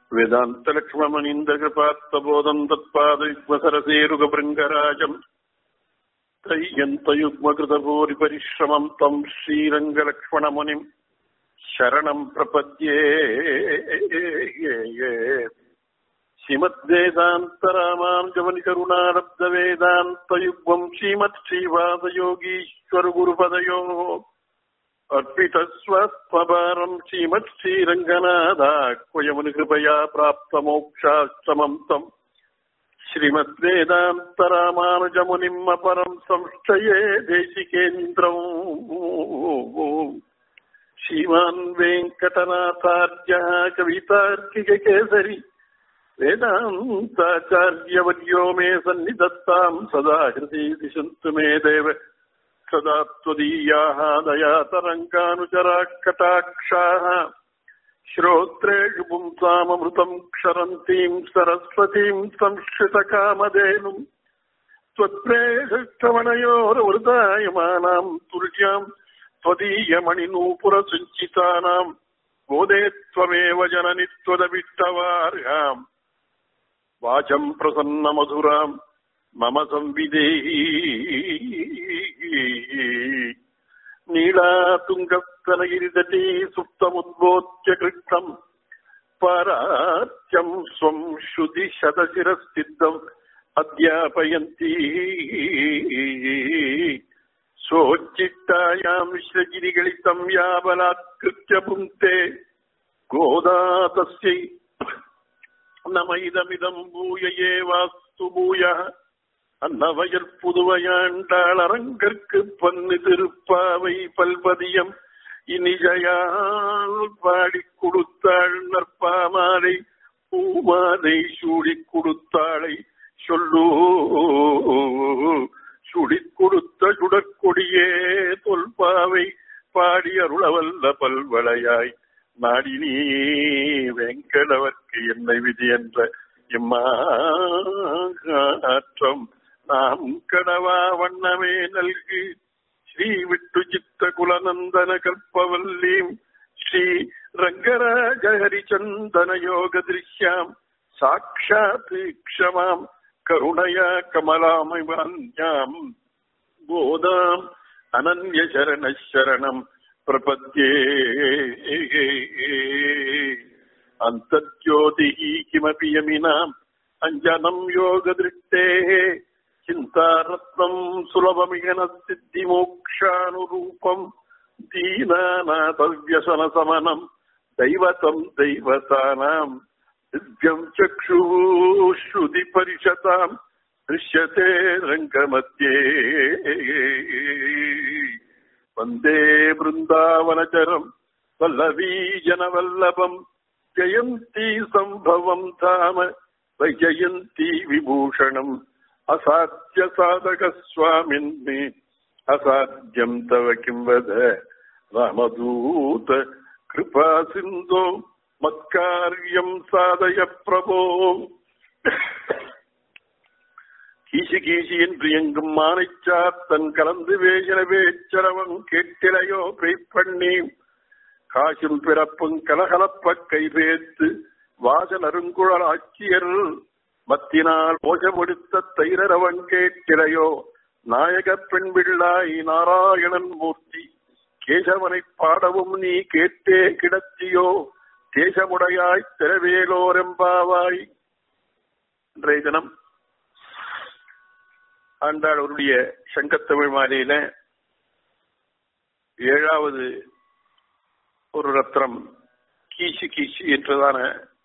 वेदान्तलक्ष्मणीन्द्रकृपात्तबोधम् तत्पादयुग्मसरसेरुगभृङ्गराजम् तय्यन्तयुग्मकृतभूरिपरिश्रमम् तम् श्रीरङ्गलक्ष्मणमुनिम् शरणम् प्रपद्ये श्रीमद्वेदान्तरामानुजवनिकरुणारब्धवेदान्तयुग्मम् श्रीमत्श्रीवादयोगीश्वरगुरुपदयोः अर्पितस्वस्वभारम् श्रीमत् श्रीरङ्गनाथाक्वयमुनिकृपया प्राप्तमोक्षाश्रमम् तम् श्रीमद्वेदान्तरामानुजमुनिम् अपरम् संश्चये देशिकेन्द्रम् श्रीमान् वेङ्कटनाथार्यः कवितार्किककेसरी वेदान्ताचार्यवर्यो मे सन्निधत्ताम् सदा हृदि दिशन्तु मे देव सदा त्वदीयाः दयातरङ्गानुचराः कटाक्षाः श्रोत्रेषु पुंसाममृतम् क्षरन्तीम् सरस्वतीम् संश्रितकामधेनुम् त्वत्प्रेषष्टमणयोरवृतायमानाम् तुल्याम् त्वदीयमणिनूपुरसञ्चितानाम् बोधे त्वमेव जननि त्वदभिष्टवार्हाम् वाचम् प्रसन्नमधुराम् मम संविदेही नीलातुङ्गस्तनगिरितटी सुप्तमुद्बोध्य कृष्णम् परात्यम् स्वम् श्रुतिशतशिरस्थितम् अध्यापयन्ती सोच्चिट्टायाम् मिश्रगिरिगलितम् या बलात्कृत्य पुङ्क्ते गोदा तस्यै नम इदमिदम् भूय एवास्तु भूयः அன்னவயற் புதுவையாண்டாள் அரங்கற்கு பன்னு திருப்பாவை பல்பதியம் இனிஜயால் பாடி கொடுத்தாள் நற்பாமாலை பூமாலை சூடி கொடுத்தாளை சொல்லு சுடிக் கொடுத்த சுடற்கொடியே தொல்பாவை பாடி அருளவல்ல பல்வளையாய் நாடினீ வெங்கடவர்க்கு என்னை விதி என்ற இம்மாற்றம் நாம் கடவா வண்ணமே நல்கு ஸ்ரீ விட்டு சித்த குலநந்தன கல்பவல்லீம் ஸ்ரீ ரங்கராஜ ஹரிச்சந்தன யோக திருஷ்யாம் சாட்சாத் க்ஷமாம் கருணயா கமலாமிவான்யாம் கோதாம் அனன்ய சரண சரணம் பிரபத்யே अन्तर्ज्योतिः किमपि यमिनाम् अञ्जनम् योगदृष्टेः चिन्तारत्नम् सुलभमिगन सिद्धिमोक्षानुरूपम् दीनानाथव्यसनसमनम् दैवतम् दैवतानाम् दिव्यम् चक्षुः श्रुतिपरिषताम् दृश्यते रङ्गमध्ये वन्दे बृन्दावनचरम् वल्लवी जनवल्लभम् जयन्ती सम्भवम् धाम वैजयन्ती विभूषणम् असाध्य साधकस्वामिन्मे असाध्यम् तव किं वद रामदूत कृपा सिन्धो मत्कार्यम् साधय प्रभो கீசி கீசி என்று எங்கும் மானைச்சாத்தன் கலந்து வேகினவே சரவம் கேட்டிலையோ பெய்ப்பண்ணி காசும் பிறப்பும் கலகலப்ப கைபேத்து வாசல் அருங்குழல் ஆட்சியர் மத்தினால் போஜமொடுத்த தைரவன் கேட்டிலையோ நாயக பெண் பிள்ளாய் நாராயணன் மூர்த்தி கேசவனை பாடவும் நீ கேட்டே கிடத்தியோ தேசமுடையாய் திரவேலோரெம்பாவாய் இன்றைய தினம் ஆண்டாள் அவருடைய சங்கத்தமிழ் மாலையில ஏழாவது ஒரு ரத்னம் கீச்சு கீச்சு என்றதான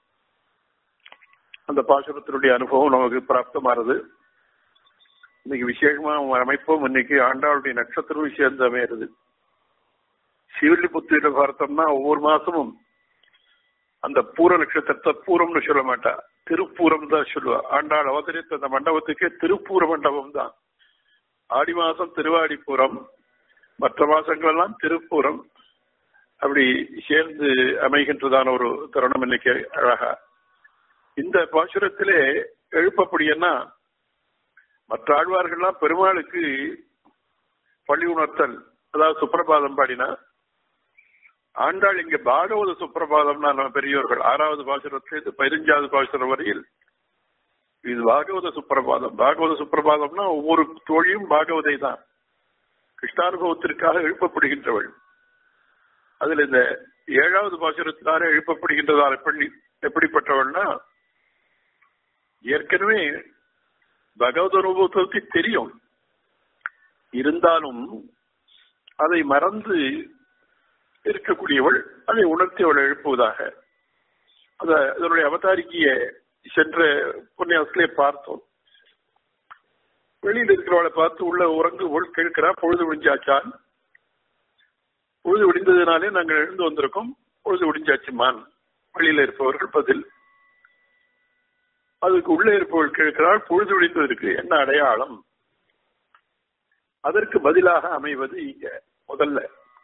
அந்த பாசுரத்தினுடைய அனுபவம் நமக்கு பிராப்தமானது இன்னைக்கு விசேஷமா அமைப்போம் இன்னைக்கு ஆண்டாளுடைய நட்சத்திரம் சேர்ந்து அமையிறது சிவல்லிபுத்திர பார்த்தோம்னா ஒவ்வொரு மாசமும் அந்த பூர நட்சத்திரத்தை பூரம்னு சொல்ல மாட்டா திருப்பூரம் தான் சொல்லுவா ஆண்டாள் அவதரித்த அந்த மண்டபத்துக்கே திருப்பூர மண்டபம் தான் ஆடி மாசம் திருவாடிப்புறம் மற்ற மாசங்கள் எல்லாம் திருப்பூரம் அப்படி சேர்ந்து அமைகின்றதான ஒரு தருணம் இன்னைக்கு அழகா இந்த பாசுரத்திலே எழுப்பப்படியன்னா மற்ற ஆழ்வார்கள்லாம் பெருமாளுக்கு பள்ளி உணர்த்தல் அதாவது சுப்பிரபாதம் பாடினா ஆண்டாள் இங்க பாகவத சுப்பிரபாதம்னா நம்ம பெரியவர்கள் ஆறாவது பாசுரத்திலிருந்து பதினஞ்சாவது பாசுரம் வரையில் இது பாகவத சுப்பிரபாதம் பாகவத சுப்பிரபாதம்னா ஒவ்வொரு தோழியும் பாகவதை தான் கிருஷ்ணானுபவத்திற்காக எழுப்பப்படுகின்றவள் அதுல இந்த ஏழாவது பாசுரத்தினால எழுப்பப்படுகின்றதால் எப்படி எப்படிப்பட்டவள்னா ஏற்கனவே பகவத் அனுபவத்திற்கு தெரியும் இருந்தாலும் அதை மறந்து இருக்கக்கூடியவள் அதை உணர்த்தி அவளை எழுப்புவதாக அத அதனுடைய அவதாரிக்கிய சென்ற புண்ணியத்திலே பார்த்தோம் வெளியில் இருக்கிறவளை பார்த்து உள்ள உறங்கு உள் கேட்கிறா பொழுது விடிஞ்சாச்சான் பொழுது விடிந்ததுனாலே நாங்கள் எழுந்து வந்திருக்கோம் பொழுது விடிஞ்சாச்சுமான் வெளியில இருப்பவர்கள் பதில் அதுக்கு உள்ளே இருப்பவர்கள் கேட்கிறாள் பொழுது விடிந்ததற்கு என்ன அடையாளம் அதற்கு பதிலாக அமைவது இங்க முதல்ல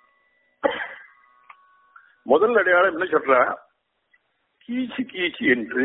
முதல் அடையாளம் என்ன சொல்றா கீச்சு கீச்சு என்று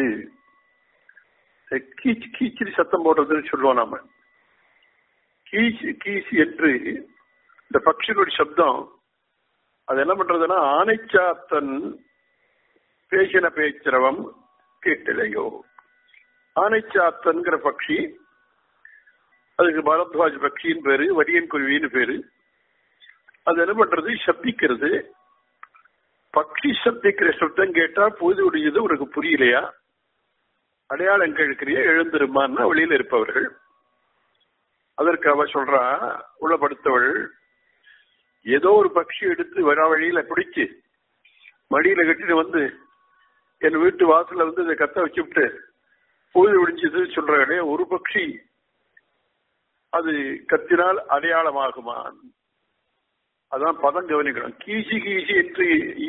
கீச்சு கீச்சு சத்தம் போடுறதுன்னு சொல்லுவோம் நாம கீச்சு கீச்சு என்று இந்த பக்ஷிகளுடைய சப்தம் அது என்ன பண்றதுன்னா ஆனைச்சாத்தன் பேசின பேச்சிரவம் கேட்டிலையோ ஆனைச்சாத்தன்கிற பக்ஷி அதுக்கு பரத்வாஜ் பக்ஷின்னு பேரு வரியன் குருவின்னு பேரு அது என்ன பண்றது சப்திக்கிறது பக்ஷி சப்திக்கிற சப்தம் கேட்டா பொழுது உடையது உனக்கு புரியலையா அடையாளம் கேட்கிறிய எழுந்திருமான்னா வெளியில இருப்பவர்கள் அதற்கு அவ சொல்றா உள்ளப்படுத்தவள் ஏதோ ஒரு பக்ஷி எடுத்து வர வழியில பிடிச்சு மடியில கட்டிட்டு வந்து என் வீட்டு வாசல்ல வந்து இதை கத்த வச்சுவிட்டு பொழுது விடிஞ்சது சொல்றாங்களே ஒரு பக்ஷி அது கத்தினால் அடையாளமாகுமா அதான் பதம் கவனிக்கணும் கீசி கீசி என்று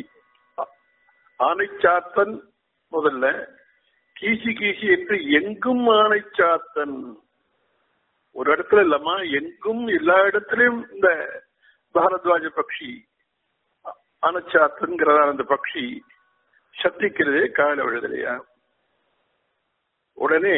ஆனைச்சாத்தன் முதல்ல கீசி கீசி என்று எங்கும் ஆனைச்சாத்தன் ஒரு இடத்துல இல்லம்மா எங்கும் எல்லா இடத்துலயும் இந்த பாரத்வாஜ பக்ஷி ஆனச்சாத்தன்கிறதா அந்த பக்ஷி சப்திக்கிறதே கால விழுதலையா உடனே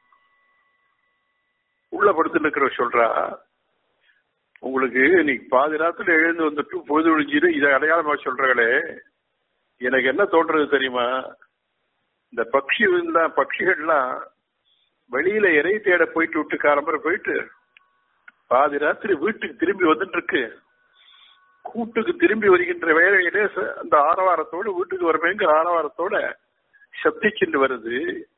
உள்ள படுத்து இருக்கிற சொல்றா உங்களுக்கு இன்னைக்கு பாதி ராத்துல எழுந்து வந்துட்டு பொழுது ஒழிஞ்சிட்டு இதை அடையாளமா சொல்றாங்களே எனக்கு என்ன தோன்றது தெரியுமா இந்த பக்ஷி பட்சிகள்லாம் வெளியில இறை தேட போயிட்டு விட்டு காலம்பரை போயிட்டு பாதி ராத்திரி வீட்டுக்கு திரும்பி வந்துட்டு இருக்கு கூட்டுக்கு திரும்பி வருகின்ற வேலையிலே அந்த ஆரவாரத்தோட வீட்டுக்கு வரமேங்கிற ஆரவாரத்தோட சப்திச்சுட்டு வருது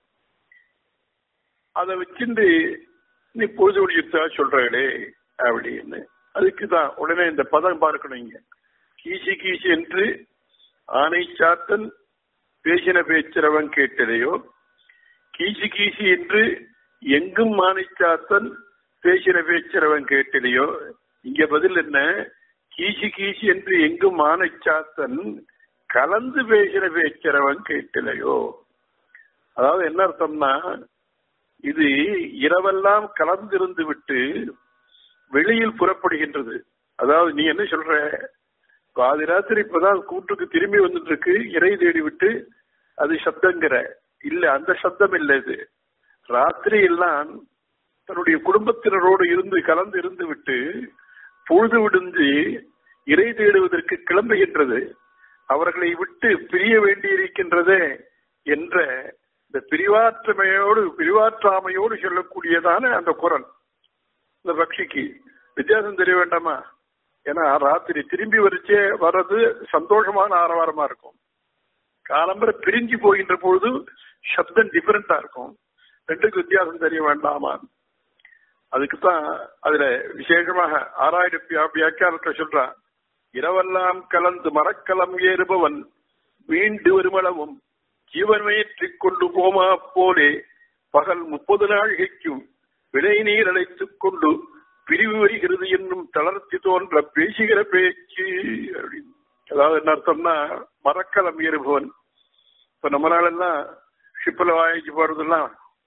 அதை வச்சுட்டு நீ பொழுது ஒழிச்சா சொல்றாங்களே அப்படின்னு அதுக்குதான் உடனே இந்த பதம் பார்க்கணும் இங்க கீசி கீசி என்று ஆனை சாத்தன் பேசின பேச்சிறவன் கேட்டதையோ கீசி கீசி என்று எங்கும் ஆனை சாத்தன் பேசின பேச்சிறவன் கேட்டதையோ இங்க பதில் என்ன கீசி கீசி என்று எங்கும் ஆனை சாத்தன் கலந்து பேசின பேச்சிறவன் கேட்டலையோ அதாவது என்ன அர்த்தம்னா இது இரவெல்லாம் கலந்திருந்து விட்டு வெளியில் புறப்படுகின்றது அதாவது நீ என்ன சொல்ற பாதி ராத்திரி இப்பதான் கூட்டுக்கு திரும்பி வந்துட்டு இருக்கு இறை தேடி விட்டு அது சப்தங்கிற இல்ல அந்த சப்தம் இல்ல இது ராத்திரி எல்லாம் தன்னுடைய குடும்பத்தினரோடு இருந்து கலந்து இருந்து விட்டு பொழுது விடுந்து இறை தேடுவதற்கு கிளம்புகின்றது அவர்களை விட்டு பிரிய வேண்டியிருக்கின்றதே என்ற இந்த பிரிவாற்றமையோடு பிரிவாற்றாமையோடு சொல்லக்கூடியதான அந்த குரல் இந்த பக்ஷிக்கு வித்தியாசம் தெரிய வேண்டாமா ஏன்னா ராத்திரி திரும்பி வரிச்சே வர்றது சந்தோஷமான ஆரவாரமா இருக்கும் காலம்பரை பிரிஞ்சு போகின்ற பொழுது சப்தம் டிஃபரெண்டா இருக்கும் ரெண்டுக்கு வித்தியாசம் தெரிய வேண்டாமா அதுக்குதான் அதுல விசேஷமாக ஆறாயிரம் வியாக்கியானத்தை சொல்றான் இரவெல்லாம் கலந்து மரக்கலம் ஏறுபவன் மீண்டு வருமளவும் ஜீவன்மயற்றிக் கொண்டு போமா போலே பகல் முப்பது நாழிகைக்கும் விளை நீர் அழைத்துக் கொண்டு பிரிவு வருகிறது என்னும் தளர்த்தி தோன்ற பேசுகிற பேச்சு அப்படின்னு அதாவது என்ன அர்த்தம்னா மரக்கலம் ஏறுபவன் இப்ப நம்ம நாளெல்லாம் ஷிப்பில் வாங்கிச்சு போறதெல்லாம்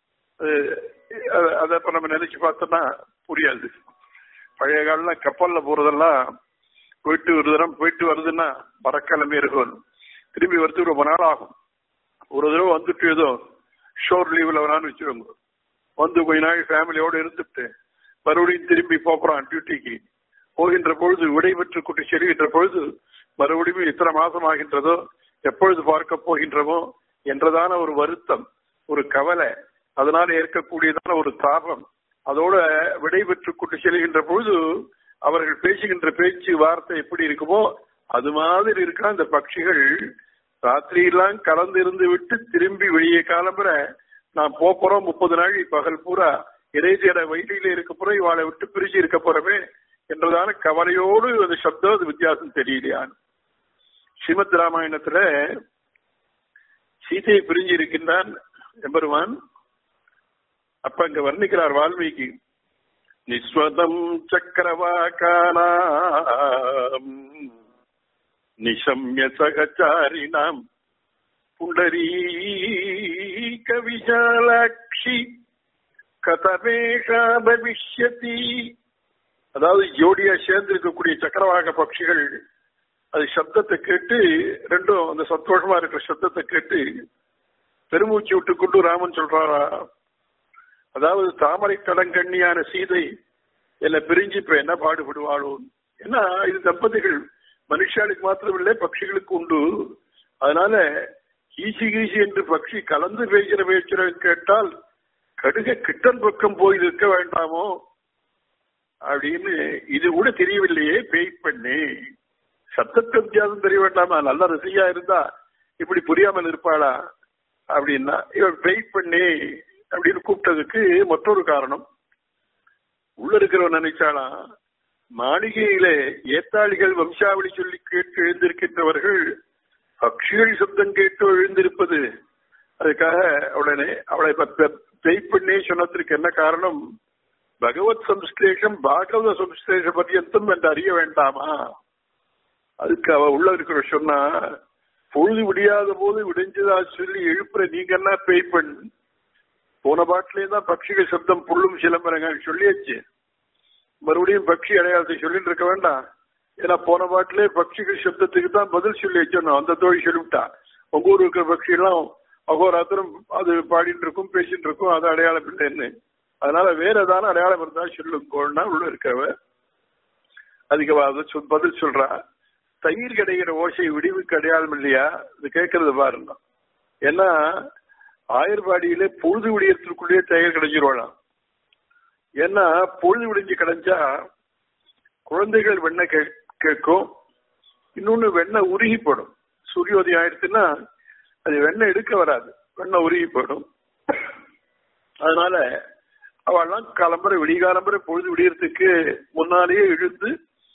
அதை இப்ப நம்ம நினைச்சு பார்த்தோம்னா புரியாது பழைய காலம் கப்பல்ல போறதெல்லாம் போயிட்டு ஒரு தரம் போயிட்டு வருதுன்னா மரக்கலம் ஏறுபவன் திரும்பி வரதுக்கு ரொம்ப நாள் ஆகும் ஒரு தடவை வந்துட்டு ஏதோ ஷோர் லீவ்ல வரான்னு வச்சுக்கோங்க வந்து கொஞ்ச நாள் ஃபேமிலியோட இருந்துட்டு மறுபடியும் திரும்பி போறான் டியூட்டிக்கு போகின்ற பொழுது விடைபெற்று கூட்டி செல்கின்ற பொழுது மறுபடியும் இத்தனை மாசம் ஆகின்றதோ எப்பொழுது பார்க்க போகின்றமோ என்றதான ஒரு வருத்தம் ஒரு கவலை அதனால ஏற்கக்கூடியதான ஒரு தாபம் அதோட விடைபெற்றுக் கொண்டு செல்கின்ற பொழுது அவர்கள் பேசுகின்ற பேச்சு வார்த்தை எப்படி இருக்குமோ அது மாதிரி இருக்க அந்த பட்சிகள் ராத்திரியெல்லாம் கலந்து இருந்து விட்டு திரும்பி வெளியே காலம்புற நான் போறோம் முப்பது நாள் பகல் பூரா இறைசியட வயிற்றில இருக்க போறோம் இவாளை விட்டு பிரிச்சு இருக்க போறமே என்றதான கவலையோடு அந்த சப்தம் அது வித்தியாசம் தெரியலையான் ஸ்ரீமத் ராமாயணத்துல சீதையை பிரிஞ்சு இருக்கின்றான் எம்பெருமான் அப்ப அங்க வர்ணிக்கிறார் வால்மீகி நிஸ்வதம் சக்கரவாக்கானாம் நிசம்ய சகச்சாரினாம் புண்டரீக விஷாலாட்சி கதமேஷா பவிஷ்யதி அதாவது ஜோடியா சேர்ந்து இருக்கக்கூடிய சக்கரவாக பட்சிகள் அது சப்தத்தை கேட்டு ரெண்டும் அந்த சந்தோஷமா இருக்கிற சப்தத்தை கேட்டு பெருமூச்சு விட்டு கொண்டு ராமன் சொல்றாரா அதாவது தாமரை கடங்கண்ணியான சீதை என்ன பிரிஞ்சு இப்ப என்ன பாடுபடுவாளோ ஏன்னா இது தம்பதிகள் மனுஷாளுக்கு மாத்திரமில்லை பட்சிகளுக்கு உண்டு அதனால ஈசி கீசி என்று பட்சி கலந்து பேசுகிற பேசுற கேட்டால் கடுக கிட்டன் பக்கம் போய் இருக்க வேண்டாமோ அப்படின்னு இது கூட தெரியவில்லையே பேய் பண்ணி சத்தத்து வித்தியாசம் தெரிய வேண்டாமா நல்ல ரசிகா இருந்தா இப்படி புரியாமல் இருப்பாளா அப்படின்னா இவன் வெயிட் பண்ணி அப்படின்னு கூப்பிட்டதுக்கு மற்றொரு காரணம் உள்ள இருக்கிறவன் நினைச்சானா மாளிகையிலே ஏத்தாளிகள் வம்சாவளி சொல்லி கேட்டு எழுந்திருக்கின்றவர்கள் பக்ஷிகள் சப்தம் கேட்டு எழுந்திருப்பது அதுக்காக உடனே அவளை வெயிட் பண்ணி சொன்னதற்கு என்ன காரணம் பகவத் சம்ஸ்லேஷம் பாகவத சம்ஸ்லேஷ பர்யந்தம் என்று அறிய வேண்டாமா அதுக்கு அவ உள்ள இருக்கிற சொன்னா பொழுது விடியாத போது விடிஞ்சதா சொல்லி எழுப்புற நீங்க என்ன பேய் பண் போன பாட்டிலே தான் பட்சிகள் சப்தம் புல்லும் சிலம்பரங்க சொல்லியாச்சு மறுபடியும் பக்ஷி அடையாளத்தை சொல்லிட்டு இருக்க வேண்டாம் ஏன்னா போன பாட்டிலே பட்சிகள் சப்தத்துக்கு தான் பதில் சொல்லி வச்சோம் அந்த தோழி சொல்லிவிட்டா உங்க ஊர் இருக்கிற பக்ஷி எல்லாம் அகோராத்திரம் அது பாடிட்டு இருக்கும் பேசிட்டு இருக்கும் அது அடையாளம் இல்லைன்னு அதனால வேற ஏதாவது அடையாளம் இருந்தா சொல்லுங்கோன்னா உள்ள இருக்கிறவ அதுக்கு அதை பதில் சொல்றா தயிர் கிடைக்கிற ஓசை விடிவுக்கு அடையாளம் இல்லையா இது கேட்கறது பாருங்க ஏன்னா ஆயர்பாடியில பொழுது விடியறதுக்குள்ளேயே தயிர் கிடைச்சிருவாளாம் ஏன்னா பொழுது விடிஞ்சு கிடைஞ்சா குழந்தைகள் வெண்ணெய் கேட்கும் இன்னொன்னு வெண்ணெய் உருகி போடும் சூரியோதயம் ஆயிடுச்சுன்னா அது வெண்ணெய் எடுக்க வராது வெண்ணெய் உருகி போடும் அதனால அவெல்லாம் கிளம்புற விடிகாலம்புற பொழுது விடியறதுக்கு முன்னாலேயே எழுந்து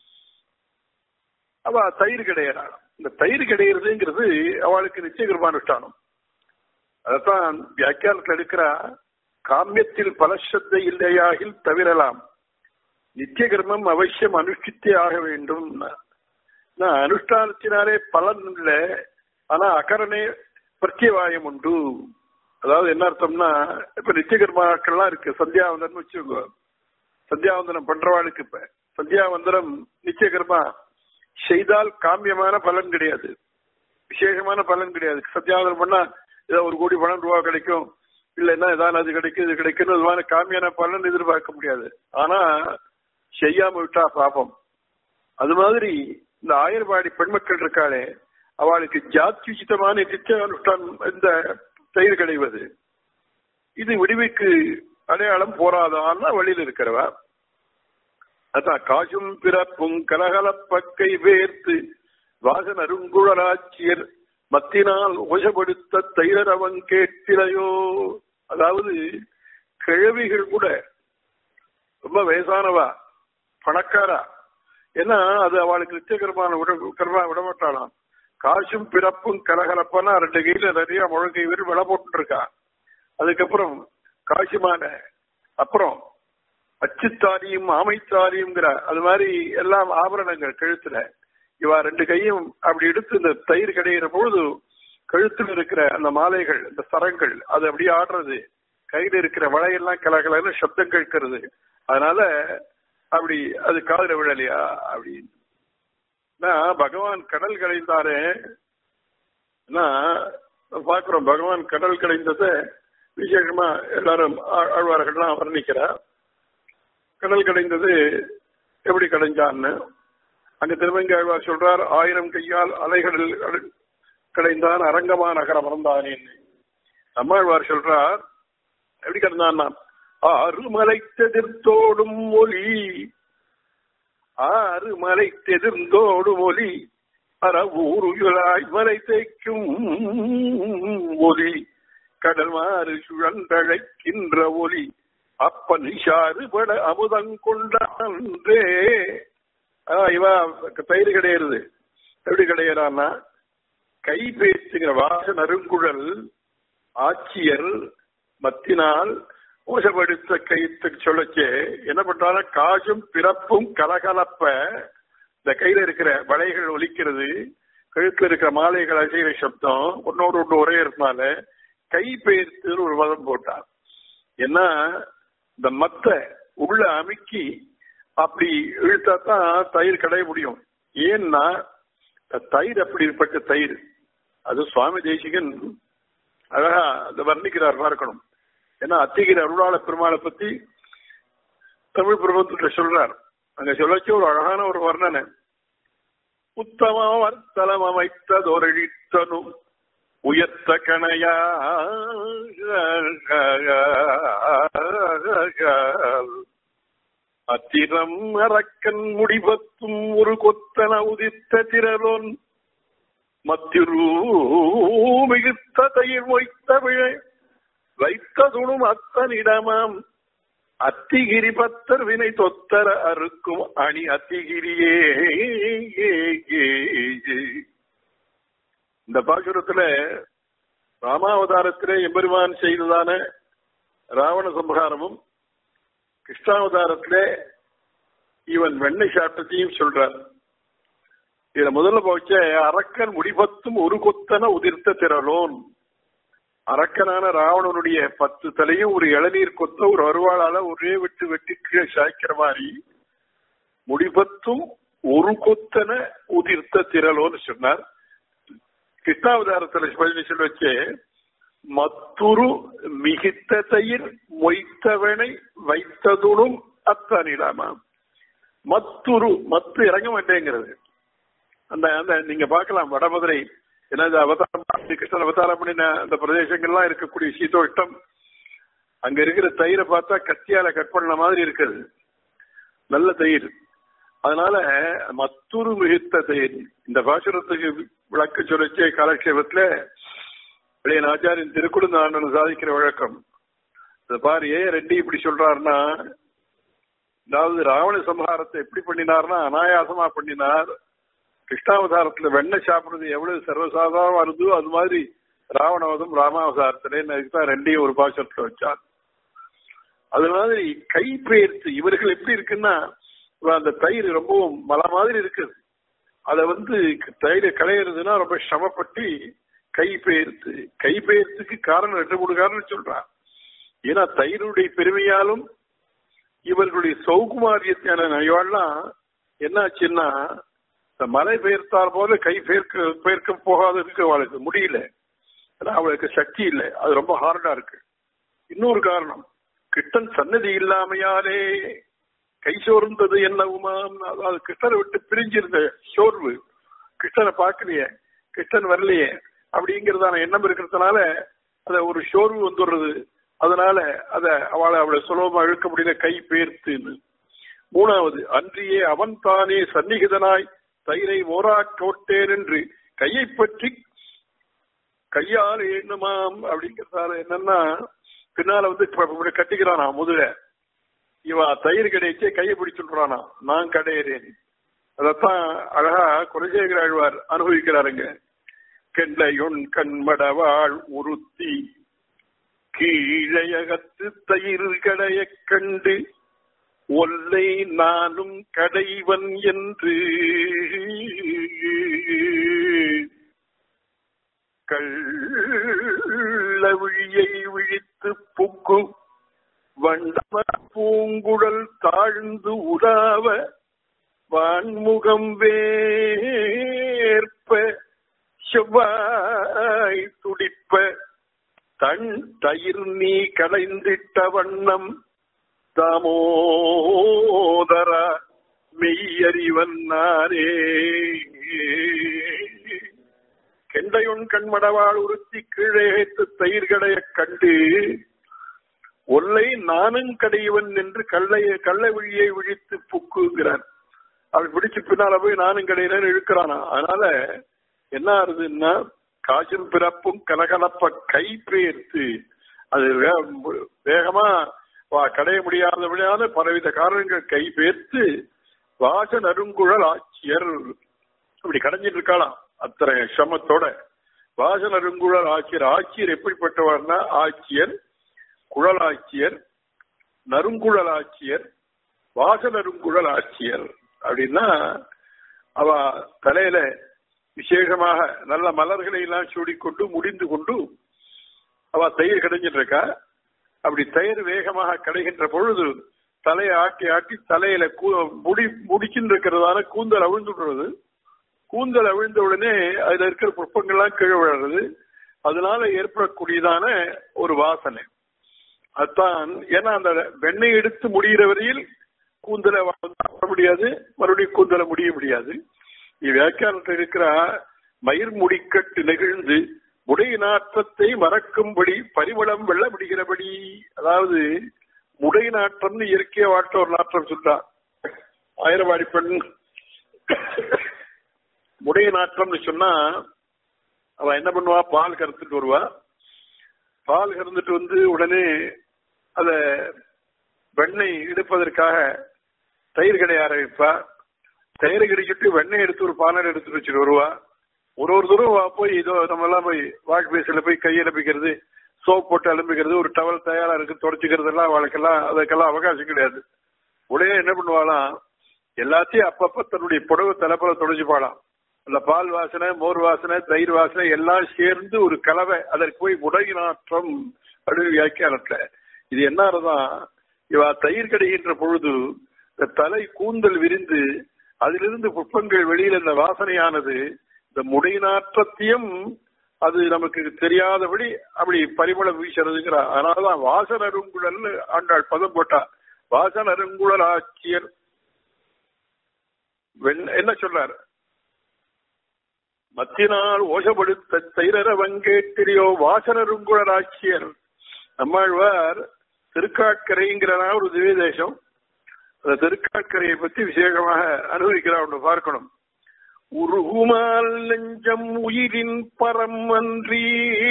அவ தயிர் கிடையிறாள் இந்த தயிர் கிடையிறதுங்கிறது அவளுக்கு நிச்சய கிருபானுஷ்டானம் அதான் வியாக்கியானத்தில் எடுக்கிற காமியத்தில் பலசத்தை இல்லையாகில் தவிரலாம் நித்திய கர்மம் அவசியம் அனுஷ்டித்தே ஆக வேண்டும் அனுஷ்டானத்தினாலே பலன் இல்லை ஆனா அகரணே பிரத்யவாயம் உண்டு அதாவது என்ன அர்த்தம்னா இப்ப நித்திய கர்மாக்கள்லாம் இருக்கு சந்தியாவந்தனம் வச்சுக்கோங்க சந்தியாவந்தனம் பண்றவாளுக்கு இப்ப சந்தியாவந்தனம் நித்திய கர்மா செய்தால் காமியமான பலன் கிடையாது விசேஷமான பலன் கிடையாது சத்தியாவதனம் பண்ணா ஏதோ ஒரு கோடி பணம் ரூபா கிடைக்கும் இல்லைன்னா ஏதாவது அது கிடைக்கும் இது கிடைக்கும் அதுமான காமியான பலன் எதிர்பார்க்க முடியாது ஆனா செய்யாம விட்டா பாபம் அது மாதிரி இந்த ஆயர்வாடி பெண்மக்கள் இருக்காளே அவளுக்கு ஜாத்யுச்சிதமான நித்திய அனுஷ்டானம் இந்த தயிர் கிடைவது இது விடுவிக்கு அடையாளம் போராதான்னா வழியில் இருக்கிறவா அதான் காசும் பிறப்பும் கலகலப்பக்கை வேர்த்து வாசன் அருங்குழலாட்சியர் மத்தினால் ஓசப்படுத்த தைரவன் கேட்டிலையோ அதாவது கிழவிகள் கூட ரொம்ப வயசானவா பணக்காரா ஏன்னா அது அவளுக்கு நித்தியகரமான விட கர்மா விடமாட்டாளாம் காசும் பிறப்பும் கலகலப்பானா ரெண்டு கையில நிறைய முழங்கை வீடு விலை போட்டு இருக்கா அதுக்கப்புறம் காசுமான அப்புறம் அச்சுத்தாரியும் ஆமைத்தாரியுங்கிற அது மாதிரி எல்லாம் ஆபரணங்கள் கழுத்துல இவா ரெண்டு கையும் அப்படி எடுத்து இந்த தயிர் கிடையிற பொழுது கழுத்துல இருக்கிற அந்த மாலைகள் இந்த சரங்கள் அது அப்படியே ஆடுறது கையில இருக்கிற வளையெல்லாம் கலகலன்னு சப்தம் கேட்கறது அதனால அப்படி அது காதல விழலையா அப்படின்னு பகவான் கடல் கடைந்தாரே பாக்குறோம் பகவான் கடல் கடைந்ததை விசேஷமா எல்லாரும் ஆழ்வார்கள்லாம் வர்ணிக்கிறார் கடல் கடைந்தது எப்படி கடைஞ்சான்னு அங்க திருமங்காழ்வார் சொல்றார் ஆயிரம் கையால் அலைகளில் கடைந்தான் அரங்கமா நகர மறந்தானேன்னு நம்மாழ்வார் சொல்றார் எப்படி கிடந்தான் ஆறு மலை தெதிர்த்தோடும் ஒலி ஆறு மலை தெதிர்ந்தோடும் ஒலி அற ஊருகளாய் மலை தேய்க்கும் ஒலி கடல் மாறு சுழன்றழைக்கின்ற ஒலி அப்ப நிஷாறு பட அமுதங்கொண்டே இவா தயிர் கிடையாது எப்படி கிடையாதுன்னா கை பேசுகிற வாச நறுங்குழல் ஆட்சியர் மத்தினால் மோசப்படுத்த கைத்து சொல்லச்சே என்ன பண்றாங்க காசும் பிறப்பும் கலகலப்ப இந்த கையில இருக்கிற வளைகள் ஒலிக்கிறது கழுத்துல இருக்கிற மாலைகள் அசைகிற சப்தம் ஒன்னோடு ஒன்று ஒரே இருந்தால கை பெயர்த்துன்னு ஒரு வதம் போட்டார் ஏன்னா இந்த மத்த உள்ள அமுக்கி அப்படி இழுத்தா தான் தயிர் கடைய முடியும் ஏன்னா தயிர் அப்படிப்பட்ட தயிர் அது சுவாமி தேசிகன் அழகா அந்த வர்ணிக்கிறார் பார்க்கணும் ஏன்னா அத்திகிற அருளாள பெருமாளை பத்தி தமிழ் பிரபந்தத்துல சொல்றார் அங்க சொல்லச்சு ஒரு அழகான ஒரு வர்ணனை உத்தம வர்த்தலம் அமைத்ததொரழித்தனும் உயர்த்த கணையா அத்திரம் அரக்கன் முடிபத்தும் ஒரு கொத்தன உதித்த திரலோன் மத்திரு மிகுத்த தயிர் மொய்த்த விழை வைத்த துணும் அத்தனிடமாம் அத்திகிரி பத்தர் வினை தொத்தர அறுக்கும் அணி அத்திகிரியே இந்த பாசுரத்துல ராமாவதாரத்திலே எம்பெருமான் செய்ததான ராவண சம்ஹாரமும் கிருஷ்ணாவதாரத்திலே இவன் வெண்ணெய் சாப்பிட்டத்தையும் சொல்றார் இதுல முதல்ல போச்ச அரக்கன் முடிபத்தும் ஒரு கொத்தன உதிர்த்த திரளோன் அரக்கனான ராவணனுடைய பத்து தலையும் ஒரு இளநீர் கொத்த ஒரு அருவாளால ஒரே வெட்டு வெட்டி கீழே சாய்க்கிற மாதிரி முடிபத்தும் ஒரு கொத்தன உதிர்த்த திரளோன்னு சொன்னார் கிருஷ்ணாவதாரத்துல சொல்லி வச்சு மத்துரு மிகித்த தயிர் மொய்த்தவனை வைத்ததுடும் அத்தானிடாமா மத்துரு மத்து இறங்க மாட்டேங்கிறது அந்த அந்த நீங்க பார்க்கலாம் வடமதுரை ஏன்னா அவதாரம் கிருஷ்ணன் அவதாரம் பண்ணின அந்த பிரதேசங்கள்லாம் இருக்கக்கூடிய சீதோஷ்டம் அங்க இருக்கிற தயிரை பார்த்தா கத்தியால கட் பண்ண மாதிரி இருக்குது நல்ல தயிர் அதனால மத்துரு மிகுத்த தயிர் இந்த பாசுரத்துக்கு விளக்கு சொல்லிச்சே காலக்ஷேபத்துல பழைய ஆச்சாரியின் திருக்குழுந்தாண்டன் சாதிக்கிற வழக்கம் இதை பாரு ஏன் ரெட்டி இப்படி சொல்றாருன்னா அதாவது ராவண சம்ஹாரத்தை எப்படி பண்ணினார்னா அனாயாசமா பண்ணினார் கிருஷ்ணாவதாரத்துல வெண்ணெய் சாப்பிடுறது எவ்வளவு சர்வசாதாரணமா இருந்தோ அது மாதிரி ராவணவதம் ராமாவதாரத்துல தான் ரெண்டையும் ஒரு பாசத்துல வச்சார் அது மாதிரி கை பெயர்த்து இவர்கள் எப்படி இருக்குன்னா அந்த தயிர் ரொம்பவும் மலை மாதிரி இருக்குது அதை வந்து தயிரை களையிறதுன்னா ரொம்ப சிரமப்பட்டு கை பெயர்த்து கை பெயர்த்துக்கு காரணம் ரெண்டு மூணு காரணம் சொல்றான் ஏன்னா தயிருடைய பெருமையாலும் இவர்களுடைய சௌகுமாரியத்தான நயவாள்லாம் என்னாச்சுன்னா இந்த மலை பெயர்த்தால் போல கை பெயர்க்க பெயர்க்க போகாததுக்கு அவளுக்கு முடியல அவளுக்கு சக்தி இல்லை அது ரொம்ப ஹார்டா இருக்கு இன்னொரு காரணம் கிருஷ்ணன் சன்னதி இல்லாமையாலே கை சோர்ந்தது என்னவுமாம் அதாவது கிருஷ்ணனை விட்டு பிரிஞ்சிருந்த சோர்வு கிருஷ்ணனை பார்க்கலையே கிருஷ்ணன் வரலையே அப்படிங்கிறதான எண்ணம் இருக்கிறதுனால அத ஒரு சோர்வு வந்துடுறது அதனால அத அவளை அவளை சுலபமா இழுக்க முடியல கை பேர்த்துன்னு மூணாவது அன்றியே அவன் தானே சந்நிகிதனாய் தயிரை ஓரா கோட்டேன் என்று கையை பற்றி கையால் எண்ணுமாம் அப்படிங்கிறதால என்னன்னா பின்னால வந்து கட்டிக்கிறானா முதல இவ தயிர் கிடைச்சே கையை பிடிச்சுடுறானா நான் கடையிறேன் அதத்தான் அழகா குலசேகர ஆழ்வார் அனுபவிக்கிறாருங்க கெண்டையொன் கண்மடவாள் உறுத்தி கீழையகத்து தயிர் கடைய கண்டு ஒல்லை நானும் கடைவன் என்று கள்ள விழியை விழித்து புக்கு வண்டம பூங்குழல் தாழ்ந்து உலாவ வான்முகம் வேற்ப செவ்வாய் துடிப்ப தன் தயிர் நீ கலைந்திட்ட வண்ணம் தாமோதரா மெய்யறிவன்னாரே கெண்டையுன் கண்மடவாள் உறுத்தி கீழே தயிர்களைய கண்டு ஒல்லை நானும் கடையவன் என்று கள்ளைய கள்ள விழியை விழித்து புக்குங்கிறான் அவள் பிடிச்சு பின்னால போய் நானும் கடையிறேன்னு இழுக்கிறானா அதனால என்ன ஆறுதுன்னா காசும் பிறப்பும் கலகலப்ப கை பெயர்த்து அது வே- வேகமா வா கடைய முடியாதபடியான பலவித காரணங்கள் கை பெயர்த்து வாச நறுங்குழல் ஆட்சியர் இப்படி கடைஞ்சிட்டு இருக்காளாம் அத்தனை சிரமத்தோட வாச நறுங்குழல் ஆட்சியர் ஆட்சியர் எப்படிப்பட்டவர்னா ஆட்சியர் குழல் ஆட்சியர் நறுங்குழல் ஆட்சியர் வாச நறுங்குழல் ஆட்சியர் அப்படின்னா அவ தலையில விசேஷமாக நல்ல மலர்களை எல்லாம் சூடிக்கொண்டு முடிந்து கொண்டு அவ தயிர் கடைஞ்சிட்டு இருக்கா அப்படி தயிர் வேகமாக கடைகின்ற பொழுது தலையை ஆட்டி ஆட்டி தலையில கூ- முடி முடிச்சுன்னு இருக்கிறதான கூந்தல் அவிழ்ந்துடுறது கூந்தல் அவிழ்ந்த உடனே அதுல இருக்கிற புஷ்பங்கள்லாம் கீழே விழுறது அதனால ஏற்படக்கூடியதான ஒரு வாசனை அதுதான் ஏன்னா அந்த வெண்ணெய் எடுத்து முடிகிற வரையில் கூந்தலை வாங்க முடியாது மறுபடியும் கூந்தலை முடிய முடியாது இவ்வியாக்கியானத்தில் இருக்கிற மயிர் முடிக்கட்டு நெகிழ்ந்து முடை நாற்றத்தை மறக்கும்படி பரிமளம் வெள்ள முடிகிறபடி அதாவது முடை நாற்றம்னு இயற்கைய வாட்ட ஒரு நாற்றம் சொல்றான் ஆயிரவாடி பெண் முடை நாற்றம்னு சொன்னா அவ என்ன பண்ணுவா பால் கறந்துட்டு வருவா பால் கறந்துட்டு வந்து உடனே அத வெண்ணெய் எடுப்பதற்காக தயிர் கடைய ஆரம்பிப்பா தயிர் கிடைச்சிட்டு வெண்ணெய் எடுத்து ஒரு பாலர் எடுத்துட்டு வச்சுட்டு வருவா ஒரு ஒரு தூரம் வா போய் இதோ நம்ம எல்லாம் போய் வாஷ் பேசில போய் கையை அலம்பிக்கிறது சோப் போட்டு அலம்பிக்கிறது ஒரு டவல் தயாரா இருக்கு தொடச்சிக்கிறது எல்லாம் அவளுக்கெல்லாம் அதுக்கெல்லாம் அவகாசம் கிடையாது உடனே என்ன பண்ணுவாளாம் எல்லாத்தையும் அப்பப்ப தன்னுடைய புடவை தலைப்புல தொடச்சுப்பாளாம் அந்த பால் வாசனை மோர் வாசனை தயிர் வாசனை எல்லாம் சேர்ந்து ஒரு கலவை அதற்கு போய் முடகினாற்றம் அப்படின்னு வியாக்கியானத்துல இது என்னதான் இவ தயிர் கிடைக்கின்ற பொழுது இந்த தலை கூந்தல் விரிந்து அதிலிருந்து புஷ்பங்கள் வெளியில இந்த வாசனையானது இந்த முடிநாற்றத்தையும் அது நமக்கு தெரியாதபடி அப்படி பரிமளம் வீசுறதுங்கிற அதனாலதான் வாசன அருங்குழல் ஆண்டாள் பதம் போட்டா வாசன அருங்குழல் ஆட்சியர் வெண்- என்ன சொல்றார் மத்தினால் ஓசப்படுத்த தைரர வங்கேட்டிரியோ வாசனருங்குழல் ஆட்சியர் நம்மாழ்வார் திருக்காட்கரைங்கிறனா ஒரு திவ்ய தேசம் அந்த திருக்காட்கரையை பத்தி விசேஷமாக அனுபவிக்கிறா ஒன்று பார்க்கணும் உருகுமால் நெஞ்சம் உயிரின் பரம் அன்றி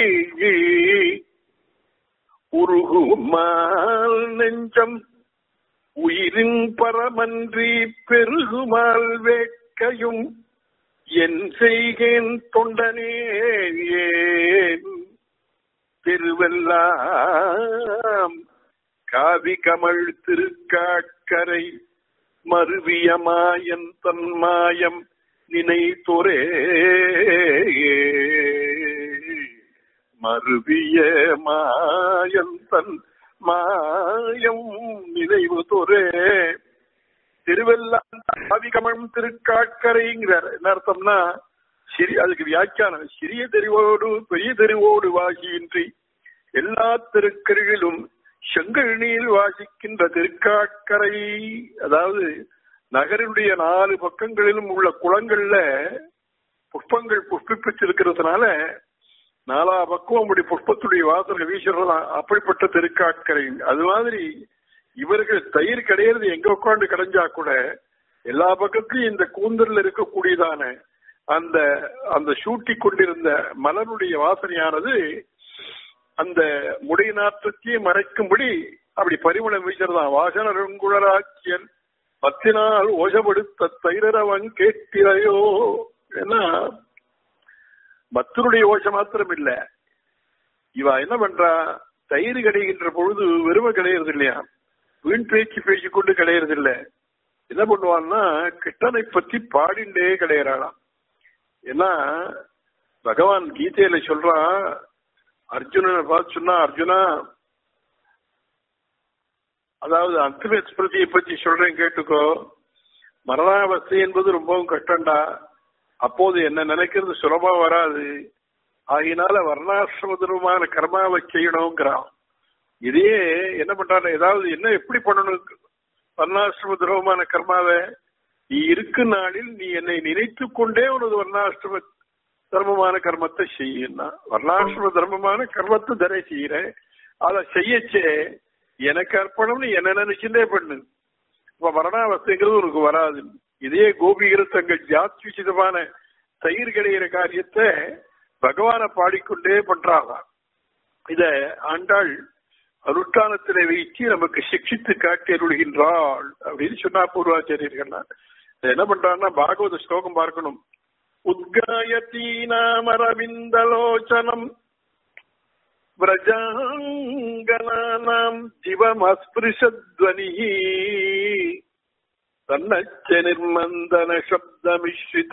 உருகுமால் நெஞ்சம் உயிரின் பரமன்றி பெருகுமால் வேட்கையும் என் செய்கேன் தொண்டனே ஏன் திருவெல்லாம் காவி கமழ் திருக்காட்கரை மருவிய மாயன் தன் மாயம் நினைத்தொரே மருவிய மாயன் தன் மாயம் நினைவு தொரே திருவெல்லாம் காவிகமம் திருக்காட்கரைங்கிறார் என்ன அர்த்தம்னா சிறி அதுக்கு வியாக்கியானம் சிறிய தெருவோடு பெரிய தெருவோடு வாசியின்றி எல்லா திருக்கருகளிலும் செங்கல் நீர் வாசிக்கின்ற திருக்காட்கரை அதாவது நகரினுடைய நாலு பக்கங்களிலும் உள்ள குளங்கள்ல புஷ்பங்கள் புஷ்பிப்பிச்சிருக்கிறதுனால நாலா பக்கம் அப்படி புஷ்பத்துடைய வாசல்கள் வீசுறதா அப்படிப்பட்ட திருக்காட்கரை அது மாதிரி இவர்கள் தயிர் கிடையிறது எங்க உட்காந்து கிடைஞ்சா கூட எல்லா பக்கத்திலும் இந்த கூந்தல்ல இருக்கக்கூடியதான அந்த அந்த சூட்டி கொண்டிருந்த மலருடைய வாசனையானது அந்த முடை நாற்றத்தையே மறைக்கும்படி அப்படி பரிமளம் வீசுறதான் வாசன ரங்குழலாக்கியன் பத்தினால் ஓசப்படுத்த தைரவன் கேட்கிறாயோ ஏன்னா பக்தருடைய ஓசை மாத்திரம் இல்ல இவ என்ன பண்றா தயிர் கிடைக்கின்ற பொழுது வெறுமை கிடையாது இல்லையா வீண் பேச்சு பேசிக்கொண்டு கிடையாது இல்ல என்ன பண்ணுவான்னா கிட்டனை பத்தி பாடிண்டே கிடையறாளாம் ஏன்னா பகவான் கீதையில சொல்றான் அர்ஜுனனை பார்த்து சொன்னா அர்ஜுனா அதாவது அந்திம ஸ்மிருதியை பத்தி சொல்றேன் கேட்டுக்கோ மரணாவஸ்தை என்பது ரொம்பவும் கஷ்டம்டா அப்போது என்ன நினைக்கிறது சுலபமா வராது ஆகினால வர்ணாசிரமதமான கர்மாவை செய்யணுங்கிறான் இதையே என்ன பண்றாரு ஏதாவது என்ன எப்படி பண்ணணும் வர்ணாசிரம துரோகமான கர்மாவை நீ இருக்கும் நாளில் நீ என்னை நினைத்து கொண்டே உனது வர்ணாசிரம தர்மமான கர்மத்தை செய்யுன்னா வர்ணாசிரம தர்மமான கர்மத்தை தரை செய்யறேன் அதை செய்யச்சே எனக்கு அர்ப்பணம்னு என்ன நினைச்சுட்டே பண்ணு இப்ப மரணாவஸ்தைங்கிறது உனக்கு வராது இதே கோபிகர் தங்கள் ஜாத்விசிதமான தயிர் கிடையிற காரியத்தை பகவானை பாடிக்கொண்டே பண்றாங்க இத ஆண்டாள் அனுஷ்டானத்திலே வைத்து நமக்கு சிக்ஷித்து காட்டி அருள்கின்றாள் அப்படின்னு சொன்னா பூர்வாச்சாரியர்கள்னா என்ன பண்றாங்கன்னா பாகவத ஸ்லோகம் பார்க்கணும் உத்காயத்தீனாமரவிந்தலோச்சனம் விரஜாங்கனானாம் ஜிவமஸ்பிருஷத்வனி தன்னச்ச நிர்மந்தன சப்தமிஸ்ரித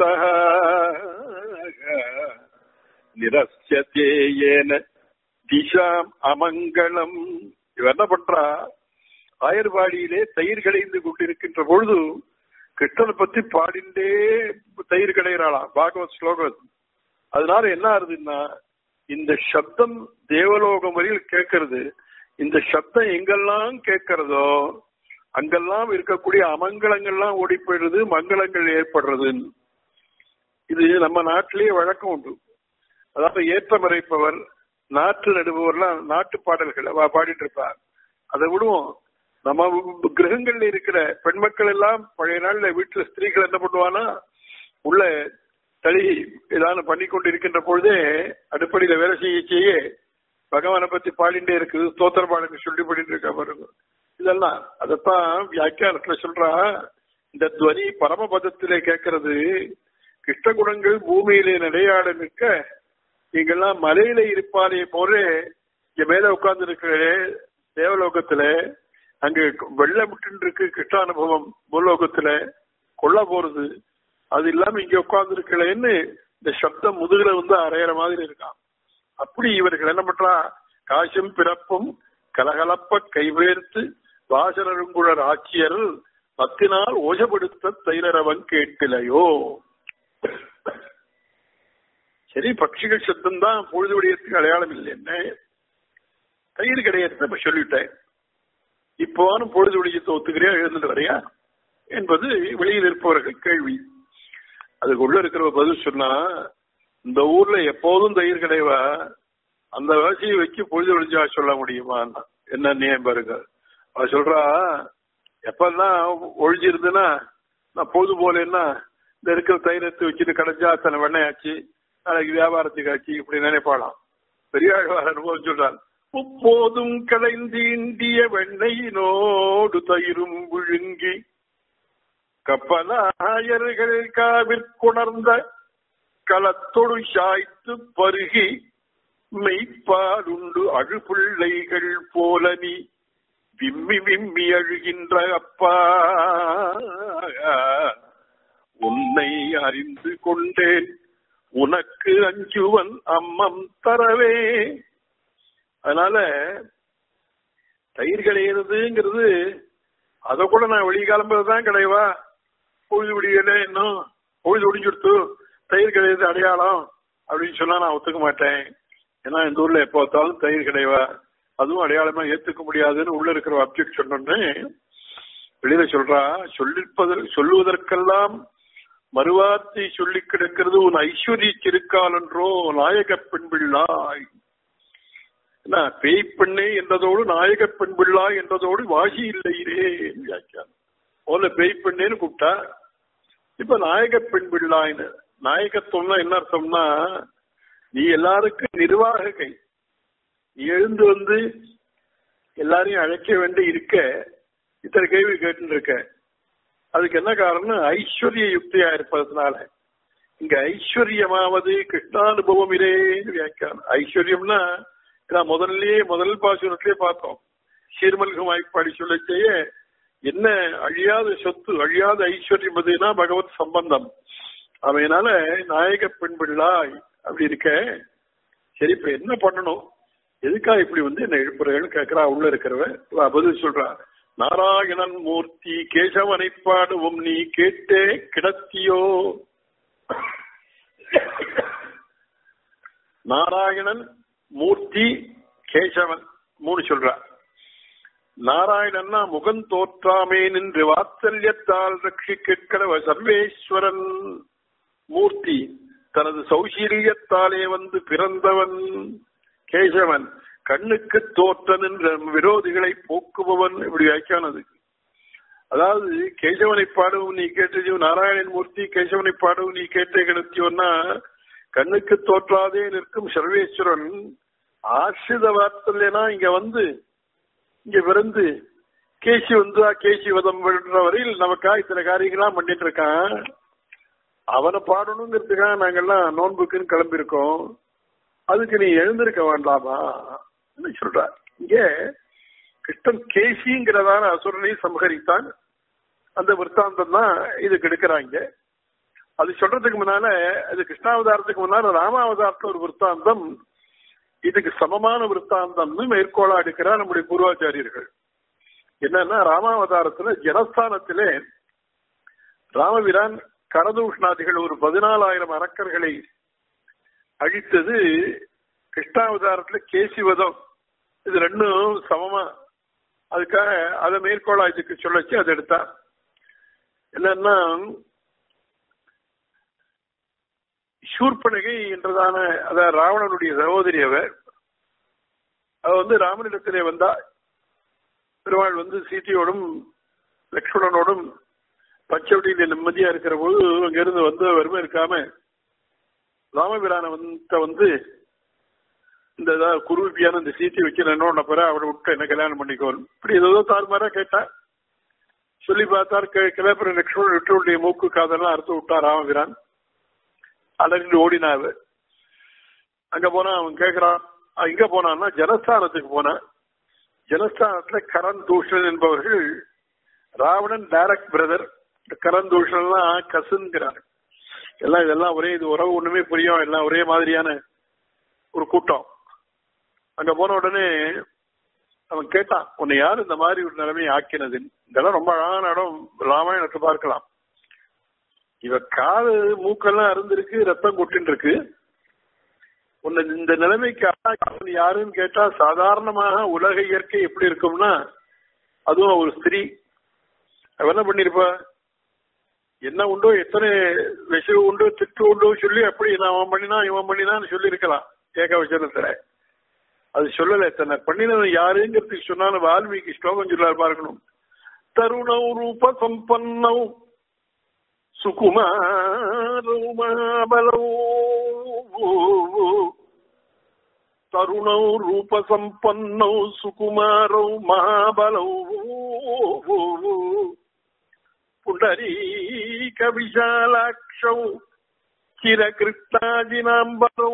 நிரஸ்யதே ஏன திசாம் அமங்கலம் இவ என்ன பண்றா ஆயர்வாடியிலே தயிர் கடைந்து கொண்டிருக்கின்ற பொழுது கிருஷ்ணனை பத்தி பாடிண்டே தயிர் கடைகிறாளாம் பாகவத் ஸ்லோகம் அதனால என்ன ஆகுதுன்னா இந்த சப்தம் தேவலோகம் வரையில் கேட்கறது இந்த சப்தம் எங்கெல்லாம் கேட்கறதோ அங்கெல்லாம் இருக்கக்கூடிய அமங்கலங்கள்லாம் ஓடி போயிடுது மங்களங்கள் ஏற்படுறது இது நம்ம நாட்டிலேயே வழக்கம் உண்டு அதாவது ஏற்றமறைப்பவர் நாட்டு நடுபவர்லாம் நாட்டு பாடல்கள் அவ பாடிட்டு இருப்பார் அதை விடுவோம் நம்ம கிரகங்கள்ல இருக்கிற பெண் மக்கள் எல்லாம் பழைய நாள்ல வீட்டுல ஸ்திரீகள் என்ன பண்ணுவானா உள்ள தளி ஏதாவது பண்ணி கொண்டு இருக்கின்ற பொழுதே அடுப்படியில வேலை செய்ய செய்ய பகவானை பத்தி பாடிண்டே இருக்குது ஸ்தோத்திர பாடல் சொல்லி பாடிட்டு இருக்கா பாருங்க இதெல்லாம் அதத்தான் வியாக்கியானத்துல சொல்றா இந்த துவனி பரமபதத்திலே கேட்கறது கிருஷ்ணகுணங்கள் பூமியிலே நடையாட நிற்க நீங்கெல்லாம் மலையில இருப்பாரே போல இங்க மேல உட்கார்ந்து இருக்கிற தேவலோகத்துல அங்க வெள்ளமிட்டு இருக்கு கிருஷ்ணானுபவம் பூலோகத்துல கொல்ல போறது அது இல்லாம இங்க உட்கார்ந்து இருக்கலன்னு இந்த சப்தம் முதுகுல வந்து அரையிற மாதிரி இருக்கான் அப்படி இவர்கள் என்ன பண்றா காசும் பிறப்பும் கலகலப்ப கைவேர்த்து வாசனருங்குழர் ஆட்சியர் பத்தினால் ஓசப்படுத்த தைலரவன் கேட்கலையோ சரி பட்சிகள் சத்தம் தான் பொழுது விடயத்துக்கு அடையாளம் இல்லை என்ன தயிர் கிடையாது இப்ப சொல்லிட்டேன் இப்போனும் பொழுது விடயத்தை ஒத்துக்கிறியா எழுந்துட்டு வரையா என்பது வெளியில் இருப்பவர்கள் கேள்வி அதுக்கு உள்ள இருக்கிற பதில் சொன்னா இந்த ஊர்ல எப்போதும் தயிர் கிடைவா அந்த வாசியை வச்சு பொழுது விழிஞ்சா சொல்ல முடியுமா என்ன நியம் பாருங்க அவ சொல்றா எப்பெல்லாம் ஒழிஞ்சிருந்துன்னா நான் பொழுது போலேன்னா இந்த இருக்கிற தைரத்தை வச்சுட்டு கிடைச்சா அத்தனை வெண்ணையாச்சு நாளைக்கு வியாபாரத்துக்கு ஆச்சு இப்படி நினைப்பாளாம் பெரியாழ்வார் அனுபவம் சொல்றார் முப்போதும் கலைந்தீண்டிய வெண்ணையினோடு தயிரும் விழுங்கி கப்பலாயர்கள் காவிற்குணர்ந்த களத்தொடு சாய்த்து பருகி மெய்ப்பாலுண்டு அழுபிள்ளைகள் போல நீ விம்மி விம்மி அழுகின்ற அப்பா உன்னை அறிந்து கொண்டேன் உனக்கு அஞ்சுவன் அம்மம் தரவே அதனால தயிர் கிடையிறதுங்கிறது அதை கூட நான் வெளியே கிளம்புறதுதான் கிடையவா பொழுது விடியல இன்னும் பொழுது ஒடிஞ்சுடுத்து தயிர் கிடையாது அடையாளம் அப்படின்னு சொன்னா நான் ஒத்துக்க மாட்டேன் ஏன்னா இந்த ஊர்ல எப்போ பார்த்தாலும் தயிர் கிடையவா அதுவும் அடையாளமா ஏத்துக்க முடியாதுன்னு உள்ள இருக்கிற அப்ஜெக்ட் சொன்னோன்னே வெளியில சொல்றா சொல்லிப்பது சொல்லுவதற்கெல்லாம் மறுவார்த்தை சொல்லி கிடக்கிறது உன் ஐஸ்வர்ய சிறுக்கால் என்றோ நாயக பெண் பிள்ளாய் என்ன பேய் பெண்ணே என்றதோடு நாயக பெண் பிள்ளாய் என்றதோடு வாசி இல்லையே வியாக்கியானம் முதல்ல பேய் பெண்ணேன்னு கூப்பிட்டா இப்ப நாயக பெண் பிள்ளாய்னு நாயகத்துவம்னா என்ன அர்த்தம்னா நீ எல்லாருக்கும் நிர்வாக கை நீ எழுந்து வந்து எல்லாரையும் அழைக்க வேண்டி இருக்க இத்தனை கேள்வி கேட்டு இருக்க அதுக்கு என்ன காரணம் ஐஸ்வர்ய யுக்தியா இருப்பதனால இங்க ஐஸ்வர்யமாவது கிருஷ்ணானுபவம் இதே வியாக்கியானம் ஐஸ்வர்யம்னா நான் முதல்லயே முதல் பாசுரத்திலே பார்த்தோம் சீர்மல்கம் வாய்ப்பாடி சொல்ல செய்ய என்ன அழியாத சொத்து அழியாத ஐஸ்வர்யம் எதுனா பகவத் சம்பந்தம் அதனால நாயக பெண் பிள்ளாய் அப்படி இருக்க சரி இப்ப என்ன பண்ணணும் எதுக்கா இப்படி வந்து என்ன எழுப்புறேன்னு கேட்கிறா உள்ள இருக்கிறவ பதில் சொல்றா நாராயணன் மூர்த்தி கேசவனை பாடுவோம் நீ கேட்டே கிடத்தியோ நாராயணன் மூர்த்தி கேசவன் மூணு சொல்றா நாராயணன்னா முகம் தோற்றாமே நின்று வாத்சல்யத்தால் ரட்சி கேட்கிறவ சர்வேஸ்வரன் மூர்த்தி தனது சௌசீரியத்தாலே வந்து பிறந்தவன் கேசவன் கண்ணுக்கு தோற்றன் என்ற விரோதிகளை போக்குபவன் இப்படி வியாக்கியானது அதாவது கேசவனை பாடவும் நீ கேட்டது நாராயணன் மூர்த்தி கேசவனை பாடவும் நீ கேட்டே கிடத்தியோன்னா கண்ணுக்கு தோற்றாதே நிற்கும் சர்வேஸ்வரன் ஆசிரித வார்த்தைனா இங்க வந்து இங்க பிறந்து கேசி வந்தா கேசி வதம் பண்ற வரையில் நமக்கா இத்தனை காரியங்கள்லாம் பண்ணிட்டு இருக்கான் அவனை பாடணுங்கிறதுக்காக நாங்கெல்லாம் நோன்புக்குன்னு கிளம்பியிருக்கோம் அதுக்கு நீ எழுந்திருக்க வேண்டாமா சொல்ற இங்க கிருஷ்ணன் கேசிங்கிறதான அசுரனை சமகரித்தான் அந்த விற்த்தாந்தம் தான் இதுக்கு எடுக்கிறாங்க அது சொல்றதுக்கு முன்னால அது கிருஷ்ணாவதாரத்துக்கு முன்னால ராமாவதாரத்துல ஒரு விற்த்தாந்தம் இதுக்கு சமமான விற்த்தாந்தம்னு மேற்கோளா எடுக்கிறார் நம்முடைய பூர்வாச்சாரியர்கள் என்னன்னா ராமாவதாரத்துல ஜனஸ்தானத்திலே ராமபிரான் கரதூஷ்ணாதிகள் ஒரு பதினாலாயிரம் அரக்கர்களை அழித்தது கிருஷ்ணாவதாரத்துல கேசிவதம் இது ரெண்டும் சமமா அதுக்காக அதை மேற்கோளா இதுக்கு சொல்லச்சு அதை எடுத்தா என்னன்னா சூர்பனகை என்றதான அத ராவணனுடைய சகோதரி அவர் அவ வந்து ராமனிடத்திலே வந்தா பெருமாள் வந்து சீத்தையோடும் லக்ஷ்மணனோடும் பச்சவட்டியில நிம்மதியா இருக்கிற போது அங்கிருந்து வந்து வறுமை இருக்காம ராமபிரான வந்து வந்து இந்த குருவியான இந்த சீத்தை வைக்கிறேன்னு பிற அவளை விட்டு என்ன கல்யாணம் பண்ணிக்கோன்னு இப்படி ஏதோ தாறுமாறா கேட்டா சொல்லி பார்த்தார் கிளப்புற லக்ஷ்மணன் விட்டுடைய மூக்கு காதெல்லாம் அறுத்து விட்டா ராமபிரான் அலறிண்டு ஓடினாவு அங்க போனா அவன் கேக்குறான் இங்க போனான்னா ஜனஸ்தானத்துக்கு போனான் ஜனஸ்தானத்துல கரண் தூஷன் என்பவர்கள் ராவணன் டைரக்ட் பிரதர் கரண் தூஷன்லாம் கசுங்கிறார் எல்லாம் இதெல்லாம் ஒரே இது உறவு ஒண்ணுமே புரியும் எல்லாம் ஒரே மாதிரியான ஒரு கூட்டம் அங்க போன உடனே அவன் கேட்டான் உன்னை யார் இந்த மாதிரி ஒரு நிலைமையை ஆக்கினது இந்த இடம் ரொம்ப அழகான இடம் ராமாயணத்தை பார்க்கலாம் இவ காது மூக்கெல்லாம் அருந்திருக்கு ரத்தம் கொட்டின்னு இருக்கு உன்னை இந்த நிலைமைக்கு ஆளாக்கினது யாருன்னு கேட்டா சாதாரணமாக உலக இயற்கை எப்படி இருக்கும்னா அதுவும் ஒரு ஸ்திரீ அவ என்ன பண்ணிருப்பா என்ன உண்டோ எத்தனை விஷயம் உண்டோ திட்டு உண்டோ சொல்லி அப்படி நான் அவன் பண்ணினா இவன் பண்ணினான்னு சொல்லி இருக்கலாம் ஏக வச்சனத்துல அது சொல்லல தன்னை பண்ணினவன் யாருங்கிறதுக்கு சொன்னாலும் வால்மீகி ஸ்லோகம் சொல்லாரு பார்க்கணும் தருணம் ரூப சம்பன்னவ் சுகுமாரௌ மகாபலௌ தருணௌ ரூப சம்பன்னௌ சுகுமாரௌ மகாபலௌ புண்டரீக விஷாலாட்சௌ சிரகிருஷ்ணாஜினாம்பரோ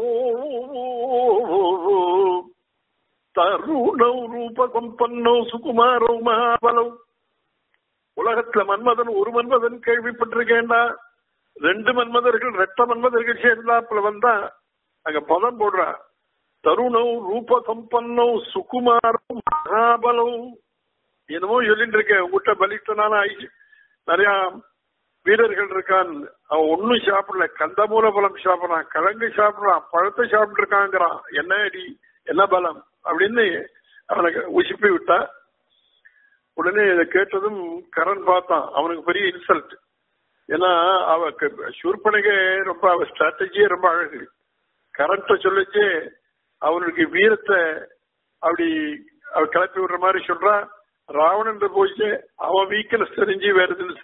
தருணௌ ரூப சம்பன்னௌ சுகுமாரௌ மகாபலௌ உலகத்துல மன்மதன் ஒரு மன்மதன் கேள்விப்பட்டிருக்கேன்டா ரெண்டு மன்மதர்கள் ரெட்ட மன்மதர்கள் சேர்ந்தாப்புல வந்தா அங்க பதம் போடுறா தருணம் ரூப சம்பன்னோ சுகுமாரம் மகாபலம் என்னமோ சொல்லிட்டு இருக்கேன் உங்ககிட்ட பலிஷ்டனான ஐ- நிறைய வீரர்கள் இருக்கான் அவன் ஒன்னும் சாப்பிடல கந்தமூல பலம் சாப்பிடறான் கிழங்கு சாப்பிடறான் பழத்தை சாப்பிட்டு இருக்காங்கிறான் என்ன அடி என்ன பலம் அப்படின்னு அவனை உசிப்பி விட்டா உடனே இதை கேட்டதும் கரண் பார்த்தான் அவனுக்கு பெரிய இன்சல்ட் ஏன்னா அவ சூர்பனகை ரொம்ப அவ ஸ்ட்ராட்டஜியே ரொம்ப அழகு கரண்ட சொல்லிச்சு அவனுக்கு வீரத்தை அப்படி அவ கிளப்பி விடுற மாதிரி சொல்றா ராவணன் போயிச்சு அவன் வீக்னஸ் தெரிஞ்சு வேற எதுவும்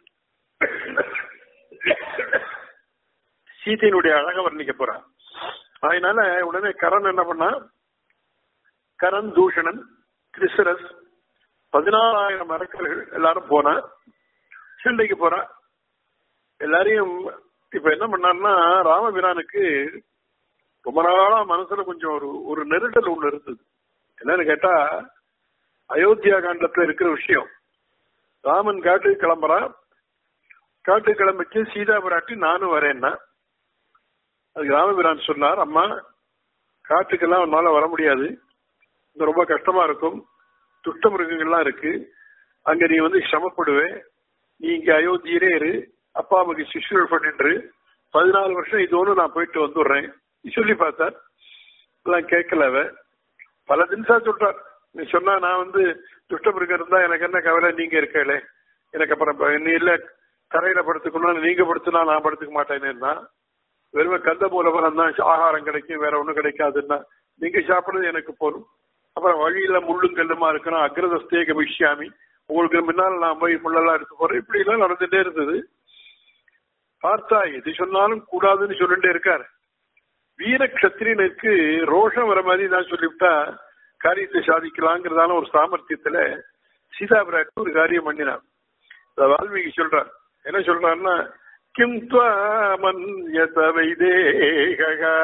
சீதையினுடைய அழக வர்ணிக்க போறான் அதனால உடனே கரண் என்ன பண்ணா கரண் தூஷணன் கிறிஸ்தரஸ் பதினாறாயிரம் அரக்கர்கள் எல்லாரும் போனா சண்டைக்கு போறா எல்லாரையும் இப்ப என்ன பண்ணாருன்னா ராமபிரானுக்கு ரொம்ப நாளா மனசுல கொஞ்சம் ஒரு ஒரு நெருடல் ஒண்ணு இருந்தது என்னன்னு கேட்டா அயோத்தியா காண்டத்துல இருக்கிற விஷயம் ராமன் காட்டுக்கு கிளம்புறான் காட்டுக்கு கிளம்பிச்சு சீதா பிராட்டி நானும் வரேன்னா அதுக்கு ராமபிரான் சொன்னார் அம்மா காட்டுக்கெல்லாம் உன்னால வர முடியாது இது ரொம்ப கஷ்டமா இருக்கும் துஷ்ட மிருகங்கள்லாம் இருக்கு அங்க நீ வந்து சிரமப்படுவே நீ இங்க அயோத்தியிலே இரு அப்பா அம்மாக்கு சிசுகள் பண்ணிட்டு பதினாலு வருஷம் இதோடு நான் போயிட்டு வந்துடுறேன் சொல்லி பார்த்தார் எல்லாம் கேட்கல அவ பல தினசா சொல்றார் நீ சொன்னா நான் வந்து துஷ்டமிருகம் இருந்தா எனக்கு என்ன கவலை நீங்க இருக்கலே எனக்கு அப்புறம் ப- நீ இல்ல தரையில படுத்துக்கணும் நீங்க படுத்துனா நான் படுத்துக்க மாட்டேன்னு வெறும் கந்த மூலபலம் தான் ஆகாரம் கிடைக்கும் வேற ஒண்ணும் கிடைக்காதுன்னா நீங்க சாப்பிடுறது எனக்கு போதும் அப்புறம் வழியில முள்ளும் கல்லுமா இருக்கணும் அக்ரதஸ்தே கமிஷ்யாமி உங்களுக்கு முன்னால் நான் போய் முள்ளெல்லாம் எடுத்து போறேன் இப்படி எல்லாம் நடந்துட்டே இருந்தது பார்த்தா எது சொன்னாலும் கூடாதுன்னு சொல்லிட்டே இருக்காரு வீர கத்திரியனுக்கு ரோஷம் வர மாதிரி தான் சொல்லிவிட்டா காரியத்தை சாதிக்கலாங்கிறதான ஒரு சாமர்த்தியத்துல சீதா பிராட்டி ஒரு காரியம் பண்ணினார் அத வால்மீகி சொல்றார் என்ன சொல்றாருன்னா கிம் மன்யத வைதேகா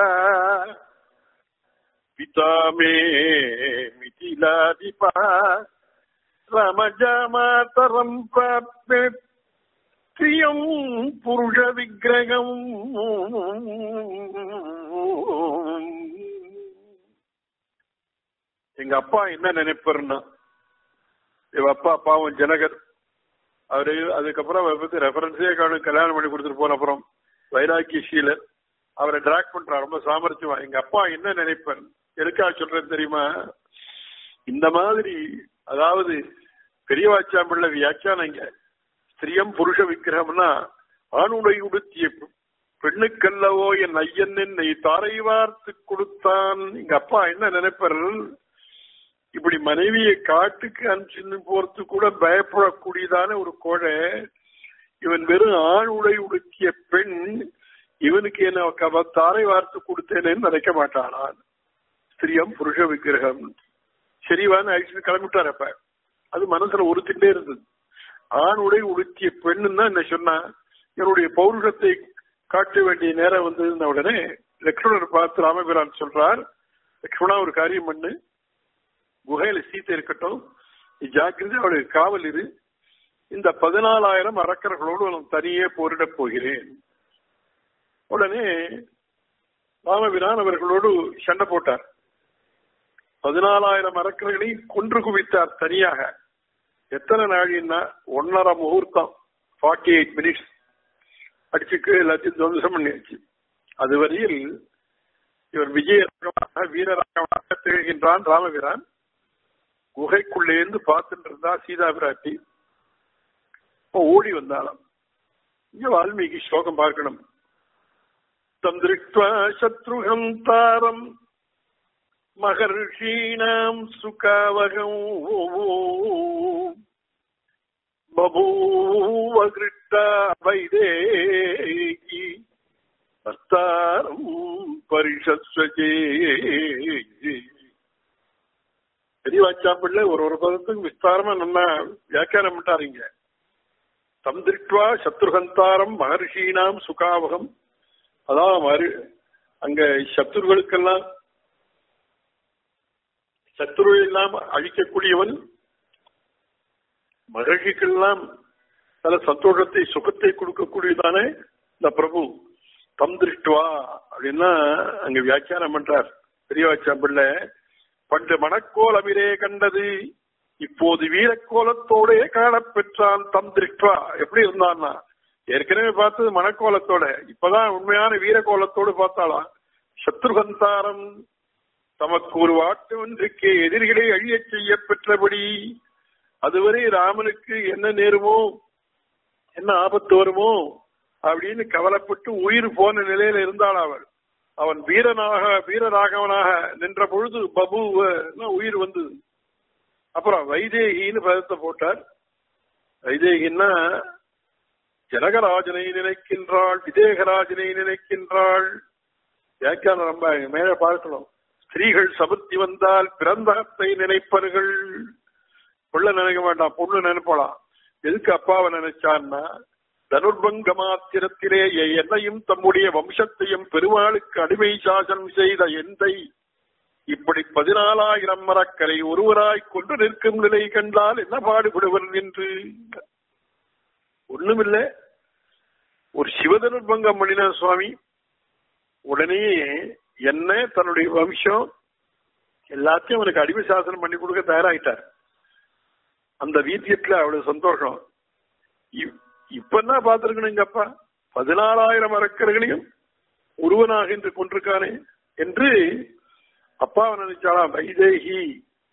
பிதா மே மிதிலாதிபா ரமஜாமாதரம் பிராப்ய பிரியம் புருஷ விக்கிரகம் எங்க அப்பா என்ன நினைப்பாருன்னா இவ அப்பா பாவம் ஜனகர் அவரு அதுக்கப்புறம் அவரை பத்தி ரெஃபரன்ஸே காணும் கல்யாணம் பண்ணி கொடுத்துட்டு போன அப்புறம் வைராக்கிய சீலர் அவரை டிராக் பண்றார் ரொம்ப சாமர்த்தியமா எங்க அப்பா என்ன நினைப்பார் எதுக்காக சொல்றேன் தெரியுமா இந்த மாதிரி அதாவது பெரியவாச்சாம்பிள்ள வியாக்கியானங்க ஸ்திரியம் புருஷ விக்கிரகம்னா ஆணுடை உடுத்திய பெண்ணுக்கல்லவோ என் ஐயன் என்னை தாரை வார்த்து கொடுத்தான் எங்க அப்பா என்ன நினைப்பார் இப்படி மனைவியை காட்டுக்கு அனுப்பிச்சு போறது கூட பயப்படக்கூடியதான ஒரு கோழை இவன் வெறும் ஆண் உடை உடுத்திய பெண் இவனுக்கு என்ன கவ- தாரை வார்த்து கொடுத்தேனேன்னு நினைக்க மாட்டானான் ஸ்திரியம் புருஷ விக்கிரகம் சரிவான்னு அழிச்சுட்டு கிளம்பிட்டார் அப்ப அது மனசுல உறுத்திட்டே இருந்தது ஆண் உடை உடுத்திய பெண்ணுன்னா என்ன சொன்னா என்னுடைய பௌருஷத்தை காட்ட வேண்டிய நேரம் வந்ததுன்ன உடனே லக்ஷ்மணர் பார்த்து ராமபிரான் சொல்றார் லக்ஷ்மணா ஒரு காரியம் பண்ணு குகையில சீத்தை இருக்கட்டும் நீ ஜாக்கிரதை அவளுக்கு காவல் இரு இந்த பதினாலாயிரம் அரக்கர்களோடு நான் தனியே போரிடப் போகிறேன் உடனே ராமபிரான் அவர்களோடு சண்டை போட்டார் பதினாலாயிரம் அரக்கர்களையும் கொன்று குவித்தார் தனியாக எத்தனை நாழின்னா ஒன்னரை முகூர்த்தம் ஃபார்ட்டி எயிட் மினிட்ஸ் அடிச்சுக்கு எல்லாத்தையும் துவம்சம் பண்ணியாச்சு அதுவரையில் இவர் விஜயராகவனாக வீரராகவனாக திகழ்கின்றான் ராமபிரான் குகைக்குள்ளேந்து பார்த்துட்டு இருந்தா சீதா பிராட்டி அப்ப ஓடி வந்தாலும் இங்க வால்மீகி ஸ்லோகம் பார்க்கணும் தம் திருஷ்டுவா சத்ருகம் தாரம் மகர்ஷீணாம் சுகாவகம் பபூவ கிருட்டா வைதேகி வஸ்தாரம் பரிஷஸ்வஜே பெரியவாச்சாம்பிள்ள ஒரு ஒரு பதத்துக்கு விஸ்தாரமா நம்ம வியாக்கியானம் பண்ணிட்டாருங்க தம் திருஷ்டுவா சத்ருகந்தாரம் மகர்ஷீனாம் சுகாவகம் அதான் மறு- அங்க சத்துருகளுக்கெல்லாம் சத்ரு எல்லாம் அழிக்கக்கூடியவன் மகிழ்ச்சிக்கெல்லாம் பல சந்தோஷத்தை சுகத்தை கொடுக்கக்கூடியதானே இந்த பிரபு தம் திருஷ்டுவா அப்படின்னா அங்க வியாக்கியானம் பண்றார் பெரியவாச்சாம்பிள்ள பண்டு மணக்கோலமிரே கண்டது இப்போது வீரக்கோலத்தோடே காணப்பெற்றான் தம் திருஷ்டுவா எப்படி இருந்தான்னா ஏற்கனவே பார்த்தது மணக்கோலத்தோட இப்பதான் உண்மையான வீரக்கோலத்தோடு பார்த்தாலாம் சத்ருகந்தாரம் தமக்கு ஒரு வாட்டு ஒன்றுக்கு எதிரிகளை அழியச் செய்ய பெற்றபடி அதுவரை ராமனுக்கு என்ன நேருமோ என்ன ஆபத்து வருமோ அப்படின்னு கவலைப்பட்டு உயிர் போன நிலையில இருந்தாள் அவள் அவன் வீரனாக வீரராகவனாக நின்ற பொழுது பபு உயிர் வந்தது அப்புறம் வைதேகின்னு பதத்தை போட்டார் வைதேகின்னா ஜனகராஜனை நினைக்கின்றாள் விதேகராஜனை நினைக்கின்றாள் வியாக்கியானம் ரொம்ப மேல பார்க்கணும் ஸ்திரீகள் சமுத்தி வந்தால் பிறந்தகத்தை நினைப்பர்கள் புள்ள நினைக்க மாட்டான் பொண்ணு நினைப்பலாம் எதுக்கு அப்பாவை நினைச்சான்னா தனுர்பங்க மாத்திரத்திலே என்னையும் தம்முடைய வம்சத்தையும் பெருமாளுக்கு அடிமை சாசனம் செய்த எந்தை இப்படி பதினாலாயிரம் மரக்கரை ஒருவராய் கொண்டு நிற்கும் நிலை கண்டால் என்ன பாடுபடுவர் என்று ஒண்ணுமில்ல ஒரு சிவதனுர்பங்கம் பண்ணின சுவாமி உடனே என்ன தன்னுடைய வம்சம் எல்லாத்தையும் அவனுக்கு அடிமை சாசனம் பண்ணி கொடுக்க தயாராயிட்டார் அந்த வீத்தியத்துல அவ்வளவு சந்தோஷம் இ- இப்ப என்ன பார்த்திருக்கணுங்கப்பா பதினாலாயிரம் அரக்கர்களையும் ஒருவனாக இன்று கொண்டிருக்கானே என்று அப்பாவை நினைச்சாலாம் வைதேகி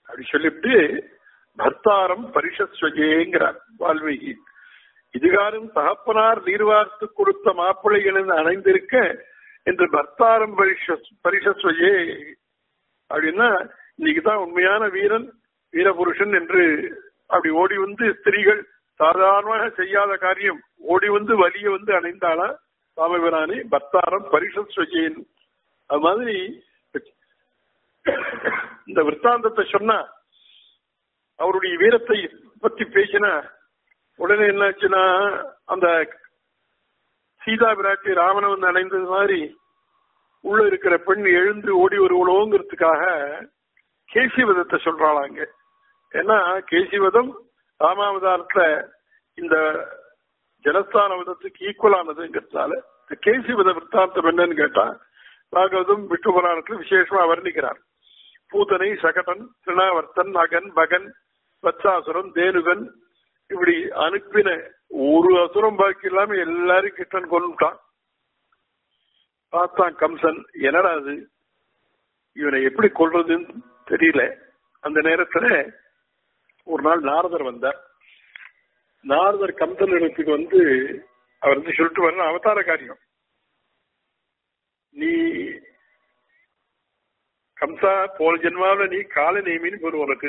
அப்படி சொல்லிவிட்டு பர்த்தாரம் பரிஷஸ்வஜேங்கிறார் வால்மீகி இதுகாரும் தகப்பனார் நீர்வார்த்து கொடுத்த மாப்பிள்ளைகளின் அணைந்திருக்க என்று பர்த்தாரம் பரிஷ பரிஷஸ்வஜே அப்படின்னா இன்னைக்குதான் உண்மையான வீரன் வீரபுருஷன் என்று அப்படி ஓடி வந்து ஸ்திரீகள் சாதாரணமாக செய்யாத காரியம் ஓடி வந்து வலிய வந்து அணைந்தாளா சாமபிரானே பர்த்தாரம் பரிஷஸ்வஜேன் அது மாதிரி இந்த விற்த்தாந்தத்தை சொன்னா அவருடைய வீரத்தை பத்தி பேசினா உடனே என்னாச்சுன்னா அந்த சீதா பிராட்டி ராமனை வந்து அணைந்தது மாதிரி உள்ள இருக்கிற பெண் எழுந்து ஓடி வருவளோங்கிறதுக்காக கேசிவதத்தை சொல்றாளாங்க ஏன்னா கேசிவதம் ராமாவதாரத்துல இந்த ஜலஸ்தான விதத்துக்கு ஈக்குவலானதுங்கிறதுனால இந்த கேசிவத விற்த்தாந்தம் என்னன்னு கேட்டா பாகவதம் விஷ்ணு புராணத்துல விசேஷமா வர்ணிக்கிறார் பூதனை சகடன் திருணாவர்த்தன் அகன் பகன் வத்சாசுரன் தேனுகன் இப்படி அனுப்பின ஒரு அசுரம் பாக்கி இல்லாம எல்லாரும் கிருஷ்ணன் கொண்டுட்டான் பார்த்தான் கம்சன் என்னடா அது இவனை எப்படி கொள்றதுன்னு தெரியல அந்த நேரத்துல ஒரு நாள் நாரதர் வந்தார் நாரதர் கம்சன் இடத்துக்கு வந்து அவர் வந்து சொல்லிட்டு வரணும் அவதார காரியம் நீ கம்சா போன ஜென்மாவில நீ கால நேமின்னு வரும் உனக்கு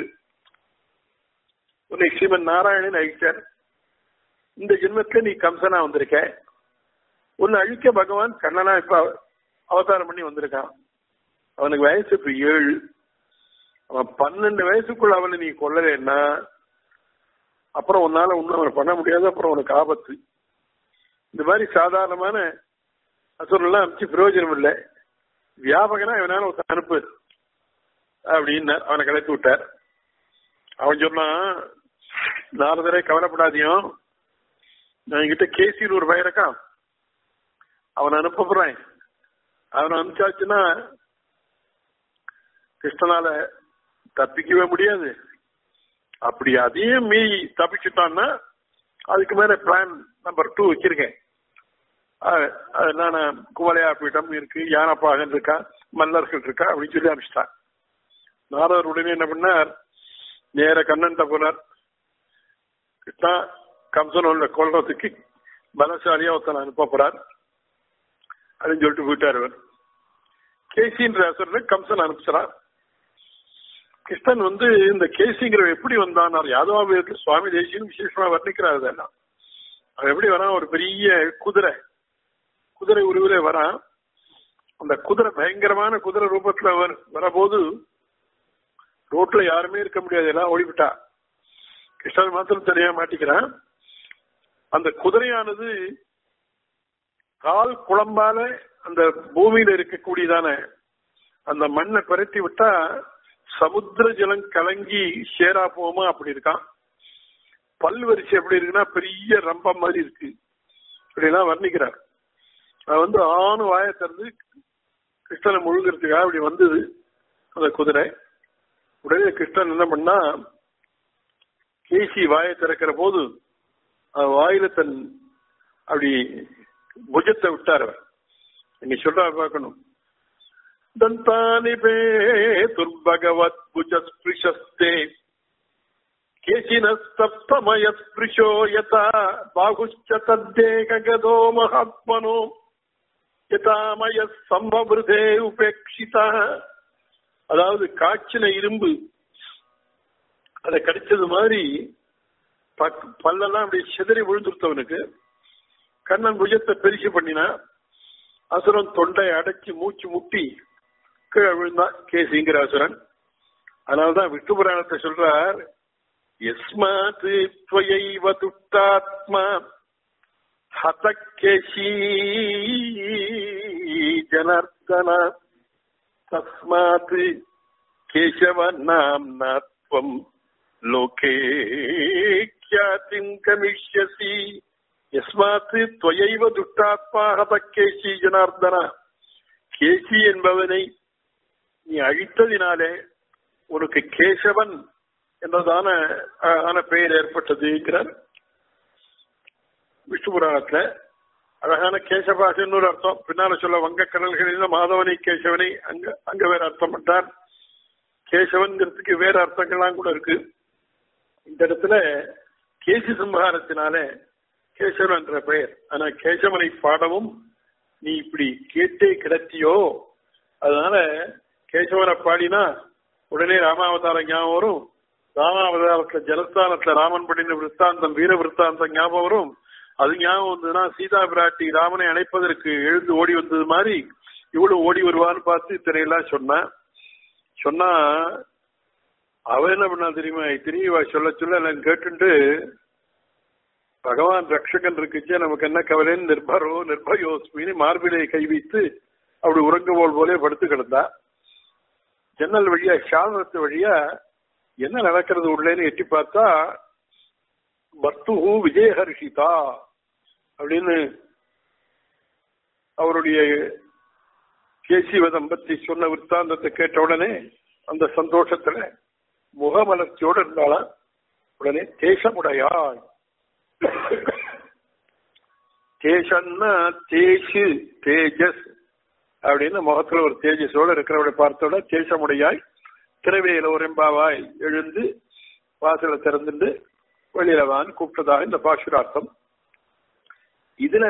உன்னை ஸ்ரீமன் நாராயணன் அழிச்சார் இந்த ஜென்மத்துல நீ கம்சனா வந்திருக்க உன்னை அழிக்க பகவான் கண்ணனா இப்ப அவதாரம் பண்ணி வந்திருக்கான் அவனுக்கு வயசு இப்ப ஏழு அவன் பன்னெண்டு வயசுக்குள்ள அவனை நீ கொல்லலைன்னா அப்புறம் உன்னால ஒன்னும் அவனை பண்ண முடியாது அப்புறம் உனக்கு ஆபத்து இந்த மாதிரி சாதாரணமான அசுரெல்லாம் அனுப்பிச்சு பிரயோஜனம் இல்லை வியாபகனா இவனால ஒரு அனுப்பு அப்படின்னு அவனை கலைத்து விட்டார் அவன் சொன்னான் நாரதரே கவலைப்படாதியும் நான் என்கிட்ட கேசின்னு ஒரு பையன் இருக்கான் அவனை அனுப்ப போறேன் அவனை அனுப்பிச்சாச்சுன்னா கிருஷ்ணனால தப்பிக்கவே முடியாது அப்படி அதையும் மீ தப்பிச்சுட்டான்னா அதுக்கு மேல பிளான் நம்பர் டூ வச்சிருக்கேன் அதனால குவலையா பீடம் இருக்கு யானப்பாகன் இருக்கா மல்லர்கள் இருக்கா அப்படின்னு சொல்லி அனுப்பிச்சிட்டான் நாரதர் உடனே என்ன பண்ணார் நேர கண்ணன்ட்ட போனார் கிருஷ்ணா கம்சன் உள்ள கொள்றதுக்கு பலசாலியா ஒருத்தன் அனுப்ப போறார் அப்படின்னு சொல்லிட்டு போயிட்டார் அவர் கேசின்ற அசுரனை கம்சன் அனுப்பிச்சார் கிருஷ்ணன் வந்து இந்த கேசிங்கிற எப்படி வந்தான் யாதவாபுரத்தில் சுவாமி தேசியம் விசேஷமா வர்ணிக்கிறார் அதெல்லாம் அவன் எப்படி வரான் ஒரு பெரிய குதிரை குதிரை உருவிலே வரான் அந்த குதிரை பயங்கரமான குதிரை ரூபத்துல வர வரபோது ரோட்ல யாருமே இருக்க முடியாது எல்லாம் ஓடிவிட்டா கிருஷ்ணன் மாத்திரம் தனியா மாட்டிக்கிறான் அந்த குதிரையானது கால் குழம்பால அந்த பூமியில இருக்கக்கூடியதான அந்த மண்ணை பரட்டி விட்டா சமுத்திர ஜலம் கலங்கி சேரா போமா அப்படி இருக்கான் பல் வரிசை எப்படி இருக்குன்னா பெரிய ரம்பம் மாதிரி இருக்கு இப்படிலாம் வர்ணிக்கிறார் அது வந்து ஆணு வாய திறந்து கிருஷ்ணனை முழுங்கிறதுக்காக அப்படி வந்தது அந்த குதிரை உடனே கிருஷ்ணன் என்ன பண்ணா கேசி வாயை திறக்கிற போது வாயில தன் அப்படி புஜத்தை விட்டார் அவர் நீங்க சொல்ற பார்க்கணும் தந்தானி பே துர்பகவத் புஜஸ்பிருஷஸ்தே கேசினஸ்தப்தமய ஸ்பிருஷோ யதா பாகுஷ்ச தத்தேககதோ மகாத்மனோ யதாமய சம்பவிருதே உபேட்சிதா அதாவது காய்ச்சின இரும்பு அதை கடிச்சது மாதிரி பல்லெல்லாம் அப்படி சிதறி விழுந்துருத்தவனுக்கு கண்ணன் புஜத்தை பெருசு பண்ணினா அசுரன் தொண்டை அடைச்சு மூச்சு முட்டி கீழே விழுந்தான் கேசிங்கிற அசுரன் அதனால்தான் விஷ்ணு புராணத்தை சொல்றார் எஸ்மாத் துவயைவ துஷ்டாத்மா ஹதக்கேஷி ஜனார்தன தஸ்மாத் கேசவ நாம்னாத்வம் லோகே ख्यातिं गमिष्यसि எஸ்மாத்து துவையைவ துஷ்டாத்மா ஹதக்கேசி ஜனார்தனா கேசி என்பவனை நீ அழித்ததினாலே உனக்கு கேசவன் என்றதான ஆன பெயர் ஏற்பட்டதுங்கிறார் விஷ்ணு புராணத்துல அழகான கேசபாசன்னு ஒரு அர்த்தம் பின்னால சொல்ல வங்க கடல்களில் மாதவனை கேசவனை அங்க அங்க வேற அர்த்தம் பண்றார் கேசவன்கிறதுக்கு வேற அர்த்தங்கள்லாம் கூட இருக்கு இந்த இடத்துல கேசி சம்ஹாரத்தினால கேசவன் என்ற பெயர் ஆனா கேசவனை பாடவும் நீ இப்படி கேட்டே கிடத்தியோ அதனால கேசவனை பாடினா உடனே ராமாவதாரம் ஞாபகம் வரும் ராமாவதாரத்துல ஜலஸ்தானத்துல ராமன் படின விற்த்தாந்தம் வீர விற்த்தாந்தம் ஞாபகம் வரும் அது ஞாபகம் வந்ததுன்னா சீதா பிராட்டி ராமனை அணைப்பதற்கு எழுந்து ஓடி வந்தது மாதிரி இவ்வளவு ஓடி வருவான்னு பார்த்து இத்தனையெல்லாம் சொன்னா சொன்னா அவ என்ன பண்ணா தெரியுமா திரும்பி சொல்ல சொல்ல எல்லாம் கேட்டுட்டு பகவான் ரக்ஷகன் இருக்குச்சே நமக்கு என்ன கவலைன்னு நிர்பரோ நிர்பயோஸ்மின்னு மார்பிலே கை வைத்து அப்படி உறங்குவோல் போலே படுத்து கிடந்தா ஜன்னல் வழியா சாதனத்து வழியா என்ன நடக்கிறது உள்ளேன்னு எட்டி பார்த்தா பர்த்து விஜயஹர்ஷிதா அப்படின்னு அவருடைய கேசிவ தம்பத்தி சொன்ன விற்த்தாந்தத்தை கேட்ட உடனே அந்த சந்தோஷத்துல முகமலர்ச்சியோடு இருந்தாலாம் உடனே தேசமுடையாய் தேசன்னா தேசு தேஜஸ் அப்படின்னு முகத்துல ஒரு தேஜஸோட இருக்கிறவரை பார்த்தோட தேசமுடையாய் திரவேல ஒரு எம்பாவாய் எழுந்து வாசலை திறந்துட்டு வெளியில வான்னு கூப்பிட்டதாக இந்த பாசுரார்த்தம் இதுல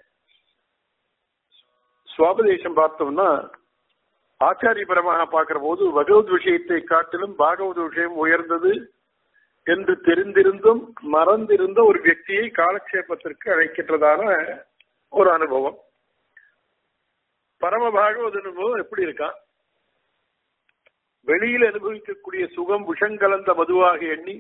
சுவாபதேசம் பார்த்தோம்னா ஆச்சாரியபரமாக பார்க்கிற போது பகவத் விஷயத்தை காட்டிலும் பாகவத விஷயம் உயர்ந்தது என்று தெரிந்திருந்தும் மறந்திருந்த ஒரு வியக்தியை காலக்ஷேபத்திற்கு அழைக்கின்றதான ஒரு அனுபவம் பரம பாகவத அனுபவம் எப்படி இருக்கான் வெளியில் அனுபவிக்கக்கூடிய சுகம் விஷங்கலந்த மதுவாக எண்ணி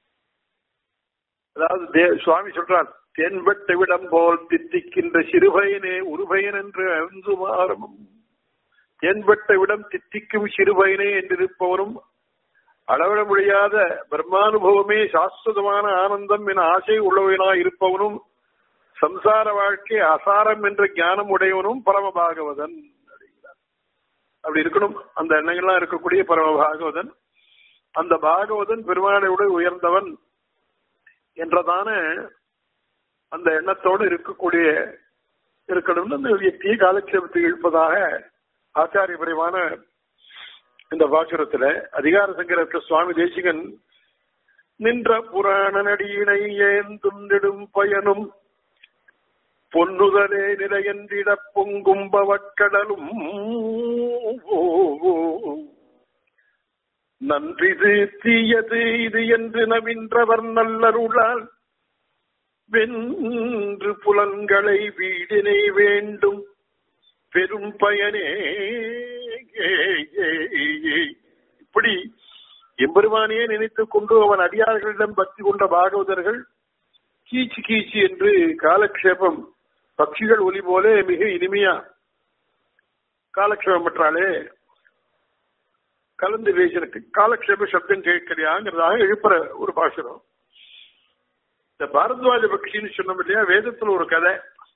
அதாவது சுவாமி சொல்றார் தென்பட்ட விடம் போல் தித்திக்கின்ற சிறுபயனே உருபயன் என்று அழுந்துமாறும் தென்பட்ட விடம் தித்திக்கும் சிறுபயனே என்றிருப்பவரும் அளவிட முடியாத பிரம்மானுபவமே சாஸ்வதமான ஆனந்தம் என ஆசை உள்ளவனாய் இருப்பவனும் சம்சார வாழ்க்கை அசாரம் என்ற ஞானம் உடையவனும் பரம பாகவதன் அப்படி இருக்கணும் அந்த எண்ணங்கள்லாம் இருக்கக்கூடிய பரம பாகவதன் அந்த பாகவதன் பெருமானை விட உயர்ந்தவன் என்றதான அந்த எண்ணத்தோடு இருக்கக்கூடிய இருக்கணும்னு அந்த வியக்தியை காலட்சேபத்தை இழுப்பதாக ஆச்சாரிய பிரிவான இந்த பாசுரத்துல அதிகார சங்கரத்து சுவாமி தேசிகன் நின்ற புராண நடியினை ஏந்தும் நெடும் பயனும் பொன்னுதலே நிலையன்றிட பொங்கும் பவக்கடலும் நன்றிது தீயது இது என்று நவின்றவர் நல்லருளால் வென்று புலன்களை வீடினை வேண்டும் பெரும் பயனே இப்படி எம்பெருமானையே நினைத்துக் கொண்டு அவன் அடியார்களிடம் பக்தி கொண்ட பாகவதர்கள் கீச்சு கீச்சு என்று காலக்ஷேபம் பட்சிகள் ஒலி போல மிக இனிமையா காலக்ஷேபம் பெற்றாலே கலந்து பேசினக்கு காலக்ஷேப சப்தம் கேட்கலையாங்கிறதாக எழுப்புற ஒரு பாசுரம் இந்த பாரத்வாஜ பக்ஷின்னு சொன்னோம் இல்லையா வேதத்துல ஒரு கதை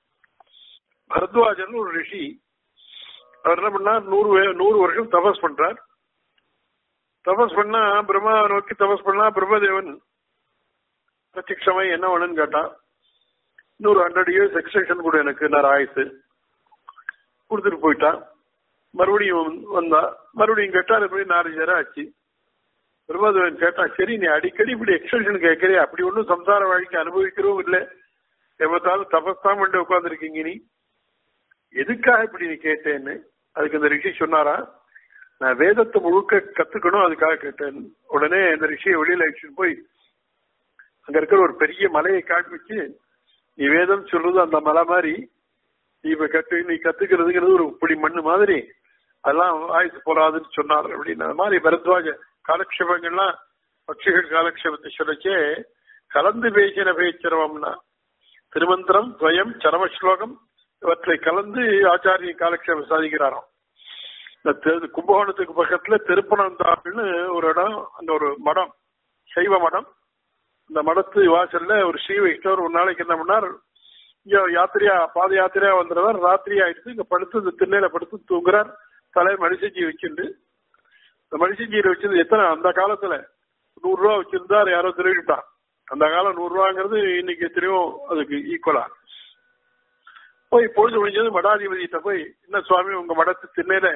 பரத்வாஜன் ஒரு ரிஷி அவர் என்ன பண்ணார் நூறு நூறு வருஷம் தபஸ் பண்றார் தபஸ் பண்ணா பிரம்மாவை நோக்கி தபஸ் பண்ணா பிரம்மதேவன் பிரத்யட்சமாய் என்ன வேணும்னு கேட்டான் இன்னொரு ஹண்ட்ரட் இயர்ஸ் எக்ஸ்டென்ஷன் கூட எனக்கு நான் ஆயுசு கொடுத்துட்டு போயிட்டான் மறுபடியும் வந்தா மறுபடியும் கேட்டா போய் நாலு நேரம் ஆச்சு பிரம்மதேவன் கேட்டான் சரி நீ அடிக்கடி இப்படி எக்ஸ்டென்ஷன் கேட்கறே அப்படி ஒன்றும் சம்சார வாழ்க்கை அனுபவிக்கிறோம் இல்லை எவ்வளவு தபஸ் தான் பண்ணி உட்காந்துருக்கீங்க நீ எதுக்காக இப்படி நீ கேட்டேன்னு அதுக்கு இந்த ரிஷி சொன்னாரா நான் வேதத்தை முழுக்க கத்துக்கணும் அதுக்காக கேட்டேன் உடனே இந்த ரிஷியை வெளியில அழிச்சுட்டு போய் அங்க இருக்கிற ஒரு பெரிய மலையை காண்பிச்சு நீ வேதம் சொல்றது அந்த மலை மாதிரி நீ இப்ப கத்து நீ கத்துக்கிறதுங்கிறது ஒரு இப்படி மண்ணு மாதிரி அதெல்லாம் ஆயுசு போறாதுன்னு சொன்னார் அப்படின்னு அந்த மாதிரி பரத்வாஜ காலக்ஷேபங்கள்லாம் பட்சிகள் காலக்ஷேபத்தை சொல்லச்சே கலந்து பேசின பேச்சிரவம்னா திருமந்திரம் துவயம் சரம ஸ்லோகம் இவற்றை கலந்து ஆச்சாரிய காலக்ஷேபம் சாதிக்கிறாராம் இந்த கும்பகோணத்துக்கு பக்கத்துல திருப்பனந்தாள்னு ஒரு இடம் அந்த ஒரு மடம் சைவ மடம் இந்த மடத்து வாசல்ல ஒரு ஸ்ரீ வைஷ்ணவர் ஒரு நாளைக்கு என்ன பண்ணார் இங்க யாத்திரையா பாத யாத்திரையா வந்துடுவார் ராத்திரி ஆயிடுச்சு இங்க படுத்து இந்த திண்ணையில படுத்து தூங்குறார் தலையை மனுஷஞ்சி வச்சுண்டு இந்த மனுஷஞ்சியில வச்சது எத்தனை அந்த காலத்துல நூறு ரூபா வச்சிருந்தார் யாரோ திருடிட்டான் அந்த காலம் நூறு ரூபாங்கிறது இன்னைக்கு எத்தனையோ அதுக்கு ஈக்குவலா போய் பொழுது முடிஞ்சது மடாதிபதியிட்ட போய் என்ன சுவாமி உங்க மடத்து திண்ணையில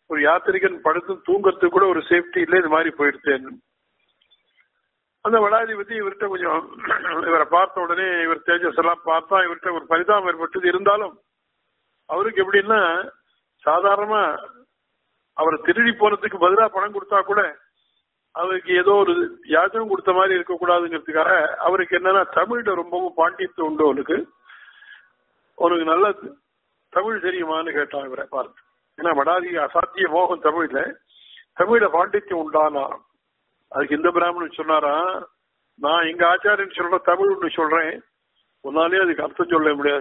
ஒரு யாத்திரிகன் படுத்து தூங்கறதுக்கு கூட ஒரு சேஃப்டி இல்லை இது மாதிரி போயிடுச்சேன் அந்த வடாதிபதி இவர்கிட்ட கொஞ்சம் இவரை பார்த்த உடனே இவர் தேஜஸ் எல்லாம் பார்த்தா இவர்கிட்ட ஒரு பரிதாபம் ஏற்பட்டது இருந்தாலும் அவருக்கு எப்படின்னா சாதாரணமா அவர் திருடி போனதுக்கு பதிலாக பணம் கொடுத்தா கூட அவருக்கு ஏதோ ஒரு யாச்சகம் கொடுத்த மாதிரி இருக்கக்கூடாதுங்கிறதுக்காக அவருக்கு என்னன்னா தமிழ்ல ரொம்பவும் பாண்டியத்து உண்டு அவனுக்கு உனக்கு நல்ல தமிழ் தெரியுமான்னு கேட்டான் இவரை பார்த்து ஏன்னா வடாதி அசாத்திய மோகம் தமிழ்ல தமிழ்ல பாண்டித்யம் உண்டானா அதுக்கு இந்த பிராமணன் சொன்னாரா நான் எங்க ஆச்சாரியன் சொல்ற தமிழ் ஒன்று சொல்றேன் உன்னாலே அதுக்கு அர்த்தம் சொல்ல முடியாது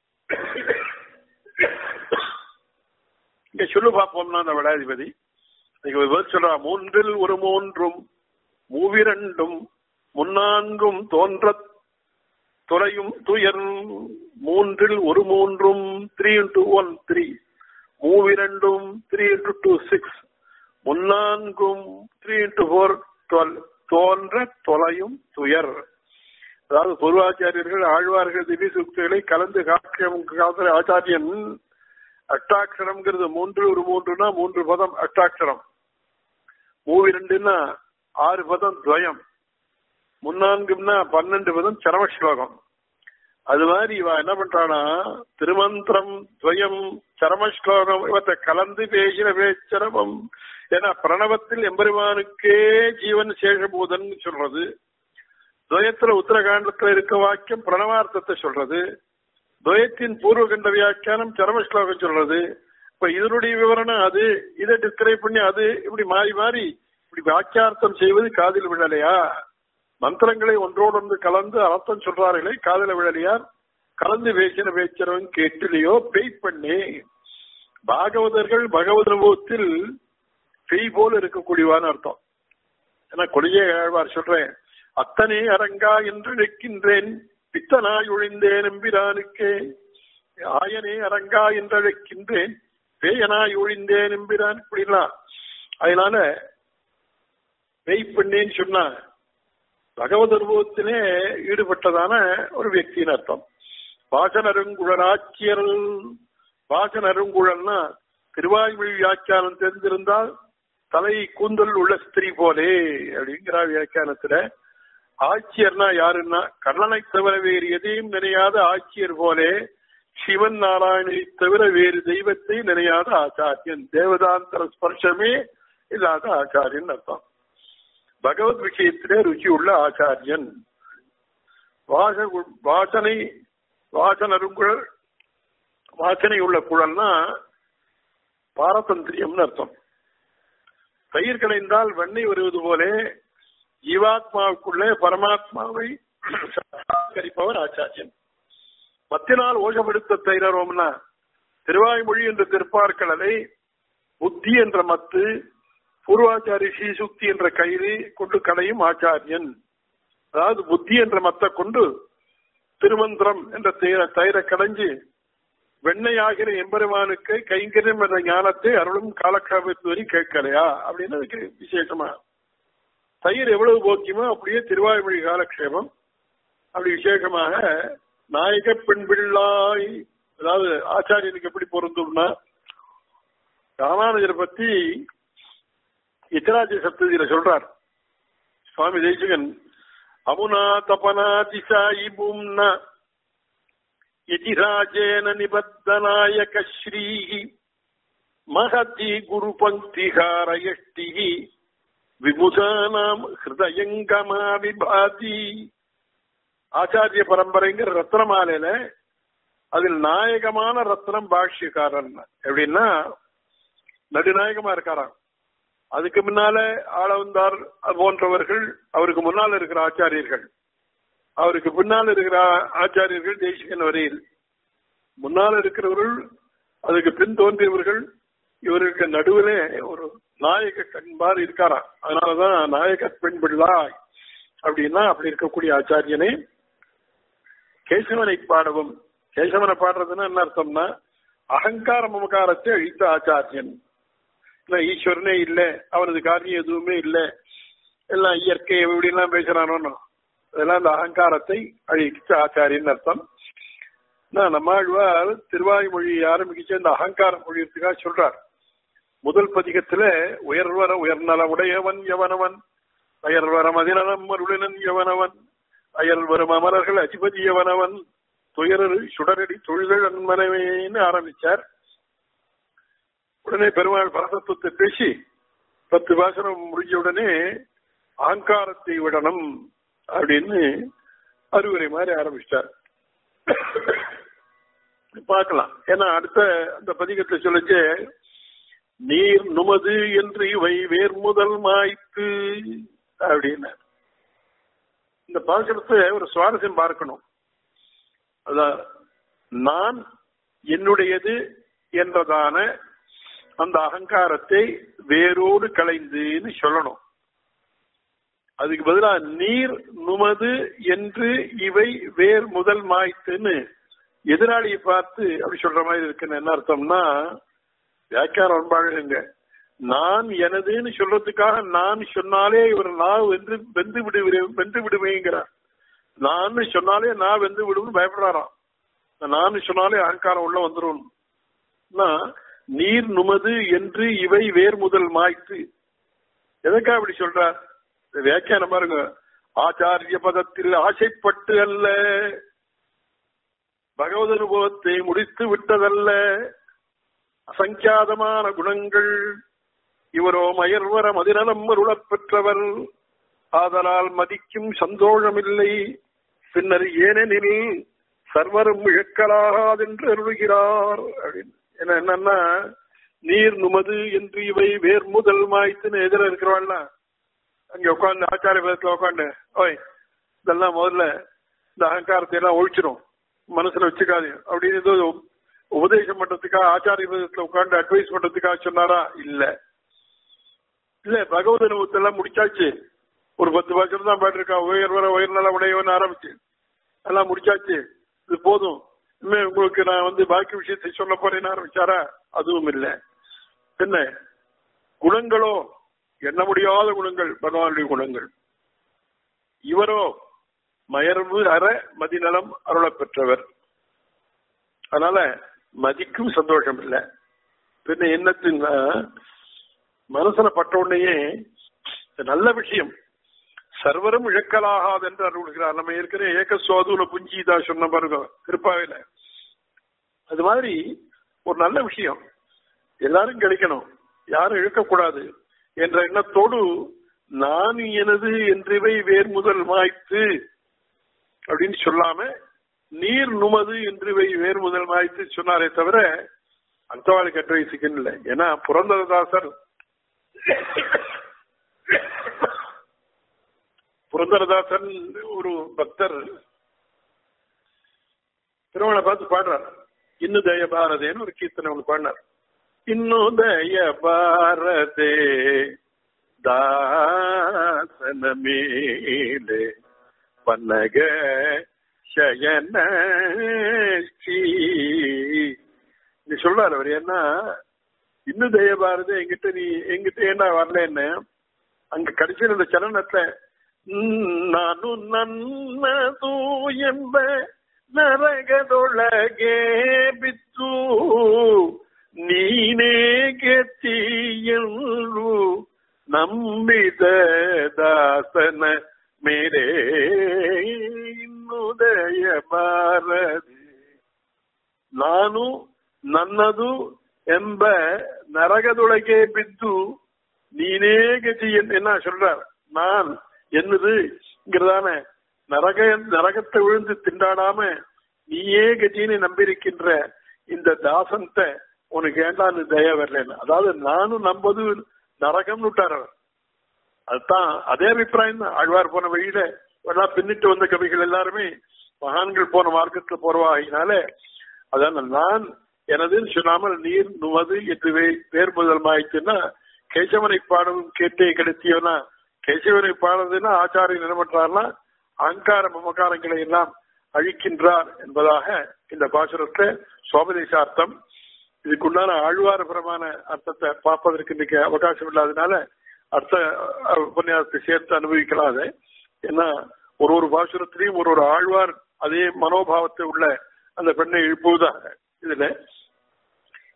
இங்க சொல்லு பார்ப்போம்னா அந்த வடாதிபதி நீங்க பதில் சொல்றா மூன்றில் ஒரு மூன்றும் மூவிரண்டும் முன்னான்கும் தோன்ற துறையும் துயர் மூன்றில் ஒரு மூன்றும் த்ரீ இன்டூ ஒன் த்ரீ மூவிரண்டும் த்ரீ இன்டூ டூ சிக்ஸ் முன்னான்கும் த்ரீ இன்டூ ஃபோர் டுவெல் தோன்ற தொலையும் துயர் அதாவது பொருளாச்சாரியர்கள் ஆழ்வார்கள் திவ்ய சுக்திகளை கலந்து காக்கிய ஆச்சாரியன் அட்டாட்சரம்ங்கிறது மூன்று ஒரு மூன்றுனா மூன்று பதம் அட்டாட்சரம் மூவி ரெண்டுன்னா ஆறு பதம் துவயம் முன்னான்குன்னா பன்னெண்டு பதம் சரம ஸ்லோகம் அது மாதிரி இவ என்ன பண்றானா திருமந்திரம் துவயம் சரம ஸ்லோகம் இவத்தை கலந்து பேசின பேச்சரமம் ஏன்னா பிரணவத்தில் எம்பெருமானுக்கே ஜீவன் சேஷபூதன் சொல்றது துவயத்துல உத்தரகாண்டத்துல இருக்க வாக்கியம் பிரணவார்த்தத்தை சொல்றது துவயத்தின் பூர்வகண்ட வியாக்கியானம் சரம ஸ்லோகம் சொல்றது இப்ப இதனுடைய விவரணம் அது இதை டிஸ்கிரைப் பண்ணி அது இப்படி மாறி மாறி இப்படி வாக்கியார்த்தம் செய்வது காதில் விழலையா மந்திரங்களை ஒன்றோடு ஒன்று கலந்து அர்த்தம் சொல்றார்களே காதல விழலியார் கலந்து பேசின பேச்சரவன் கேட்டிலையோ பெய் பண்ணி பாகவதர்கள் பகவத் அனுபவத்தில் பெய் போல இருக்கக்கூடியவான்னு அர்த்தம் ஏன்னா கொடியே ஆழ்வார் சொல்றேன் அத்தனை அரங்கா என்று நிற்கின்றேன் பித்தனாய் ஒழிந்தேன் எம்பிரானுக்கே ஆயனே அரங்கா என்று அழைக்கின்றேன் பேயனாய் ஒழிந்தேன் எம்பிரான் இப்படிலாம் அதனால பெய் பண்ணேன்னு சொன்னா பகவத் அனுபவத்திலே ஈடுபட்டதான ஒரு வியக்தியின் அர்த்தம் வாசனருங்குழல் ஆட்சியர் வாசனருங்குழல்னா திருவாய்மொழி வியாக்கியானம் தெரிந்திருந்தால் தலை கூந்தல் உள்ள ஸ்திரீ போலே அப்படிங்கிற வியாக்கியானத்துல ஆட்சியர்னா யாருன்னா கண்ணனை தவிர வேறு எதையும் நினையாத ஆட்சியர் போலே சிவன் நாராயணனை தவிர வேறு தெய்வத்தை நினையாத ஆச்சாரியன் தேவதாந்தர ஸ்பர்ஷமே இல்லாத ஆச்சாரியன் அர்த்தம் பகவத் விஷயத்திலே ருச்சி உள்ள ஆச்சாரியன் வாச வாசனை வாசனருங்குழல் வாசனை உள்ள குழல்னா பாரதந்திரியம்னு அர்த்தம் தயிர் கலைந்தால் வெண்ணெய் வருவது போலே ஜீவாத்மாவுக்குள்ளே பரமாத்மாவை கரிப்பவர் ஆச்சாரியன் மத்தினால் ஓஷப்படுத்த தைரரோம்னா திருவாய்மொழி என்ற திருப்பார்கடலை புத்தி என்ற மத்து பூர்வாச்சாரி ஸ்ரீசுக்தி என்ற கயிறு கொண்டு கடையும் ஆச்சாரியன் அதாவது புத்தி என்ற மத்தை கொண்டு திருமந்திரம் என்ற தயிர கடைஞ்சு வெண்ணையாகிற எம்பெருமானுக்கு கைங்கரியம் என்ற ஞானத்தை அருளும் காலக்காபத்து வரை கேட்கலையா அப்படின்னு அதுக்கு விசேஷமா தயிர் எவ்வளவு போக்கியமோ அப்படியே திருவாய்மொழி காலக்ஷேபம் அப்படி விசேஷமாக நாயக பெண் பிள்ளாய் அதாவது ஆச்சாரியனுக்கு எப்படி பொருந்தும்னா ராமானுஜரை பத்தி இத்தராஜ சப்ததியில சொல்றார் சுவாமி தேசிகன் அமுனா தபனா திசாயி பூம்னா யதிராஜேன நிபத்தநாயக ஸ்ரீஹி மகதி குரு பங்கிகாரயஷ்டிஹி விபுதானாம் ஹிருதயங்கமா விபாதி ஆச்சாரிய பரம்பரைங்கிற ரத்னமாலையில அதில் நாயகமான ரத்னம் பாஷ்யக்காரன் எப்படின்னா நடுநாயகமா இருக்காராம் அதுக்கு முன்னால ஆளவந்தார் போன்றவர்கள் அவருக்கு முன்னால் இருக்கிற ஆச்சாரியர்கள் அவருக்கு பின்னால் இருக்கிற ஆச்சாரியர்கள் தேசிகன் வரையில் முன்னால் இருக்கிறவர்கள் அதுக்கு பின் தோன்றியவர்கள் இவருக்கு நடுவிலே ஒரு நாயக கண்பார் இருக்காராம் அதனாலதான் நாயக பெண் பிள்ளாய் அப்படின்னா அப்படி இருக்கக்கூடிய ஆச்சாரியனே கேசவனை பாடவும் கேசவனை பாடுறதுன்னா என்ன அர்த்தம்னா அகங்கார மமகாரத்தை அழித்த ஆச்சாரியன் இல்ல ஈஸ்வரனே இல்ல அவரது காரியம் எதுவுமே இல்ல எல்லாம் இயற்கை எப்படி எல்லாம் பேசுறானோ அதெல்லாம் அந்த அகங்காரத்தை அழித்த ஆச்சாரியன் அர்த்தம் நம்மாழ்வார் திருவாய்மொழி ஆரம்பிச்சு இந்த அகங்காரம் மொழியத்துக்காக சொல்றார் முதல் பதிகத்துல உயர்வர உயர்நல உடையவன் எவனவன் அயர்வர மதிநலம் அருளினன் எவனவன் அயல் வரும் அமரர்கள் அதிபதி எவனவன் துயரரு சுடரடி தொழில்கள் அன்மனவேன்னு ஆரம்பிச்சார் உடனே பெருமாள் பரதத்துவத்தை பேசி பத்து பாசனம் முடிஞ்ச உடனே அகங்காரத்தை விடணும் அப்படின்னு அறிவுரை மாதிரி ஆரம்பிச்சிட்டார் பார்க்கலாம் ஏன்னா அடுத்த அந்த பதிகத்தை சொல்லிச்சு நீர் நுமது என்று இவை வேர் முதல் மாய்த்து அப்படின்னார் இந்த பாசனத்தை ஒரு சுவாரஸ்யம் பார்க்கணும் அதான் நான் என்னுடையது என்றதான அந்த அகங்காரத்தை வேரோடு களைந்துன்னு சொல்லணும் அதுக்கு பதிலா நீர் நுமது என்று இவை வேர் முதல் மாய்த்துன்னு எதிராளியை பார்த்து அப்படி சொல்ற மாதிரி இருக்குன்னு என்ன அர்த்தம்னா வியாக்கியாரம் அன்பாளுங்க நான் எனதுன்னு சொல்றதுக்காக நான் சொன்னாலே இவர் நான் வென்று வெந்து விடு வென்று விடுவேங்கிறார் நான் சொன்னாலே நான் வெந்து விடுவேன்னு பயப்படுறாராம் நான் சொன்னாலே அகங்காரம் உள்ள வந்துடும் நீர் நுமது என்று இவை வேர் முதல் மாய்த்து எதற்காக அப்படி சொல்றார் வியாக்கியானம் பாருங்க ஆச்சாரிய பதத்தில் ஆசைப்பட்டு அல்ல பகவத் அனுபவத்தை முடித்து விட்டதல்ல அசங்கியாதமான குணங்கள் இவரோ மயர்வர மதிநலம் அருளப் பெற்றவர் ஆதலால் மதிக்கும் சந்தோஷமில்லை பின்னர் ஏனெனில் சர்வரும் இழக்கலாகாதென்று அருளுகிறார் அப்படின்னு ஏன்னா என்னன்னா நீர் நுமது என்று இவை வேர் முதல் மாய்த்துன்னு எதிர இருக்கிறவாள்னா அங்க உட்காந்து ஆச்சாரிய பதத்துல உட்காந்து ஓய் இதெல்லாம் முதல்ல இந்த அகங்காரத்தை எல்லாம் ஒழிச்சிடும் மனசுல வச்சுக்காது அப்படின்னு ஏதோ உபதேசம் பண்றதுக்காக ஆச்சாரிய பதத்துல உட்காந்து அட்வைஸ் பண்றதுக்காக சொன்னாரா இல்ல இல்ல பகவத் அனுபவத்தை எல்லாம் முடிச்சாச்சு ஒரு பத்து வருஷம் தான் பாட்டிருக்கா உயர் வர உயர்நல உடையவன் ஆரம்பிச்சு எல்லாம் முடிச்சாச்சு இது போதும் இனிமே உங்களுக்கு நான் வந்து பாக்கி விஷயத்தை சொல்ல போறேன்னு ஆரம்பிச்சாரா அதுவும் இல்லை என்ன குணங்களோ எண்ண முடியாத குணங்கள் பகவானுடைய குணங்கள் இவரோ மயர்வு அற மதிநலம் அருள பெற்றவர் அதனால மதிக்கும் சந்தோஷம் இல்லை பின்ன என்னத்துன்னா மனசுல பட்ட உடனேயே நல்ல விஷயம் சர்வரும் இழக்கலாகாது என்று அருள்கிறார் நம்ம ஏற்கனவே ஏக சுவாதுல புஞ்சிதா சொன்ன பாருங்க திருப்பாவையில அது மாதிரி ஒரு நல்ல விஷயம் எல்லாரும் கிடைக்கணும் யாரும் இழக்கக்கூடாது என்ற எண்ணத்தோடு நான் எனது என்றவை வேர் முதல் மாய்த்து அப்படின்னு சொல்லாம நீர் நுமது என்றவை வேர் முதல் மாய்த்து சொன்னாரே தவிர அர்த்தவாளுக்கு அட்வைஸுக்கு இல்லை ஏன்னா புரந்தரதாசர் புரந்தரதாசன் ஒரு பக்தர் திருமண பார்த்து பாடுறார் இன்னும் தய பாரதேன்னு ஒரு கீர்த்தனை ஒன்று பாடினார் இன்னும் தய பாரதே தாசன மேலே பன்னக சயன நீ சொல்றாரு அவர் என்ன இன்னும் தய பாரதே எங்கிட்ட நீ எங்கிட்ட என்ன வரலன்னு அங்க கடைசியில் இந்த சரணத்துல ನಾನು ನನ್ನದು ಎಂಬ ನರಗದೊಳಗೆ ಬಿತ್ತು ನೀನೇ ಗೆತಿಯಲ್ಲು ನಂಬಿದ ದಾಸನ ಮೇರೆ ಇನ್ನುದಯ ಬಾರದೆ ನಾನು ನನ್ನದು ಎಂಬ ನರಗದೊಳಗೆ ಬಿದ್ದು நீனே கதி என்ன சொல்றார் நான் என்னதுங்கிறதான நரக நரகத்தை விழுந்து திண்டாடாம நீயே கதின்னு நம்பியிருக்கின்ற இந்த தாசன்ட்ட உனக்கு ஏண்டான்னு தய வரலன்னு அதாவது நானும் நம்பது நரகம்னு விட்டார் அவர் அதுதான் அதே அபிப்பிராயம் தான் ஆழ்வார் போன வழியில எல்லாம் பின்னிட்டு வந்த கவிகள் எல்லாருமே மகான்கள் போன மார்க்கத்துல போறவாகினால அதான் நான் எனதுன்னு சொல்லாமல் நீர் நுவது என்று வேர் முதல் ஆயிடுச்சுன்னா கேசவனை பாடவும் கேட்டே கிடைத்தியோனா கேசவனை பாடுறதுன்னா ஆச்சாரியன் என்ன பண்றாருன்னா அகங்கார மமகாரங்களை எல்லாம் அழிக்கின்றார் என்பதாக இந்த பாசுரத்தை சோபதேசார்த்தம் இதுக்குண்டான ஆழ்வாரபுரமான அர்த்தத்தை பார்ப்பதற்கு இன்னைக்கு அவகாசம் இல்லாதனால அர்த்த உபன்யாசத்தை சேர்த்து அனுபவிக்கலாம் அதை ஏன்னா ஒரு ஒரு பாசுரத்திலையும் ஒரு ஒரு ஆழ்வார் அதே மனோபாவத்தை உள்ள அந்த பெண்ணை எழுப்புவதாக இதுல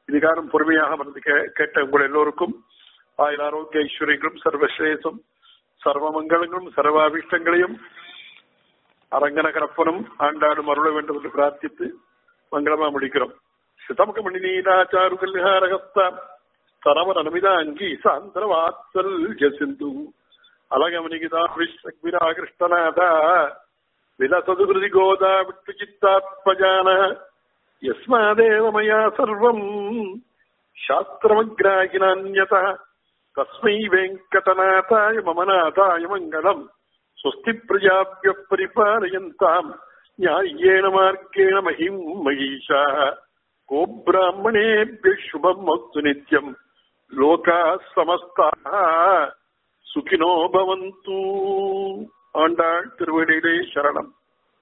இதுகாரம் பொறுமையாக வந்து கே- கேட்ட உங்கள் எல்லோருக்கும் ஆயுள் ஆரோக்கிய ஐஸ்வர்யங்களும் சர்வஸ்ரேசம் சர்வ மங்களங்களும் சர்வாபிஷ்டங்களையும் அரங்கநகரப்பனும் ஆண்டாடும் அருள வேண்டும் என்று பிரார்த்தித்து மங்களமா முடிக்கிறோம் சிதமுக மணிநீராச்சாரு கல்யாரகஸ்தான் தரவர நமிதாங்கி சாந்திர வாத்சல் ஜசிந்து அலகமனிகிதா விராகிருஷ்ணநாத விலசதுகிருதி கோதா விட்டு சித்தாத்மஜான யஸ்மாதேவ மயா சர்வம் சாஸ்திரமக்ராகினான்யத தஸ்மை வெங்கடநாதாய மம நாதாய மங்களம் स्वस्ति प्रजाभ्य परिपालयन्ताम् न्याय्येण मार्गेण महिम् महीषाः को ब्राह्मणेभ्यः शुभम् अस्तु नित्यम् लोकाः समस्ताः सुखिनो भवन्तु ஆண்டாள் திருவடியிலே சரணம்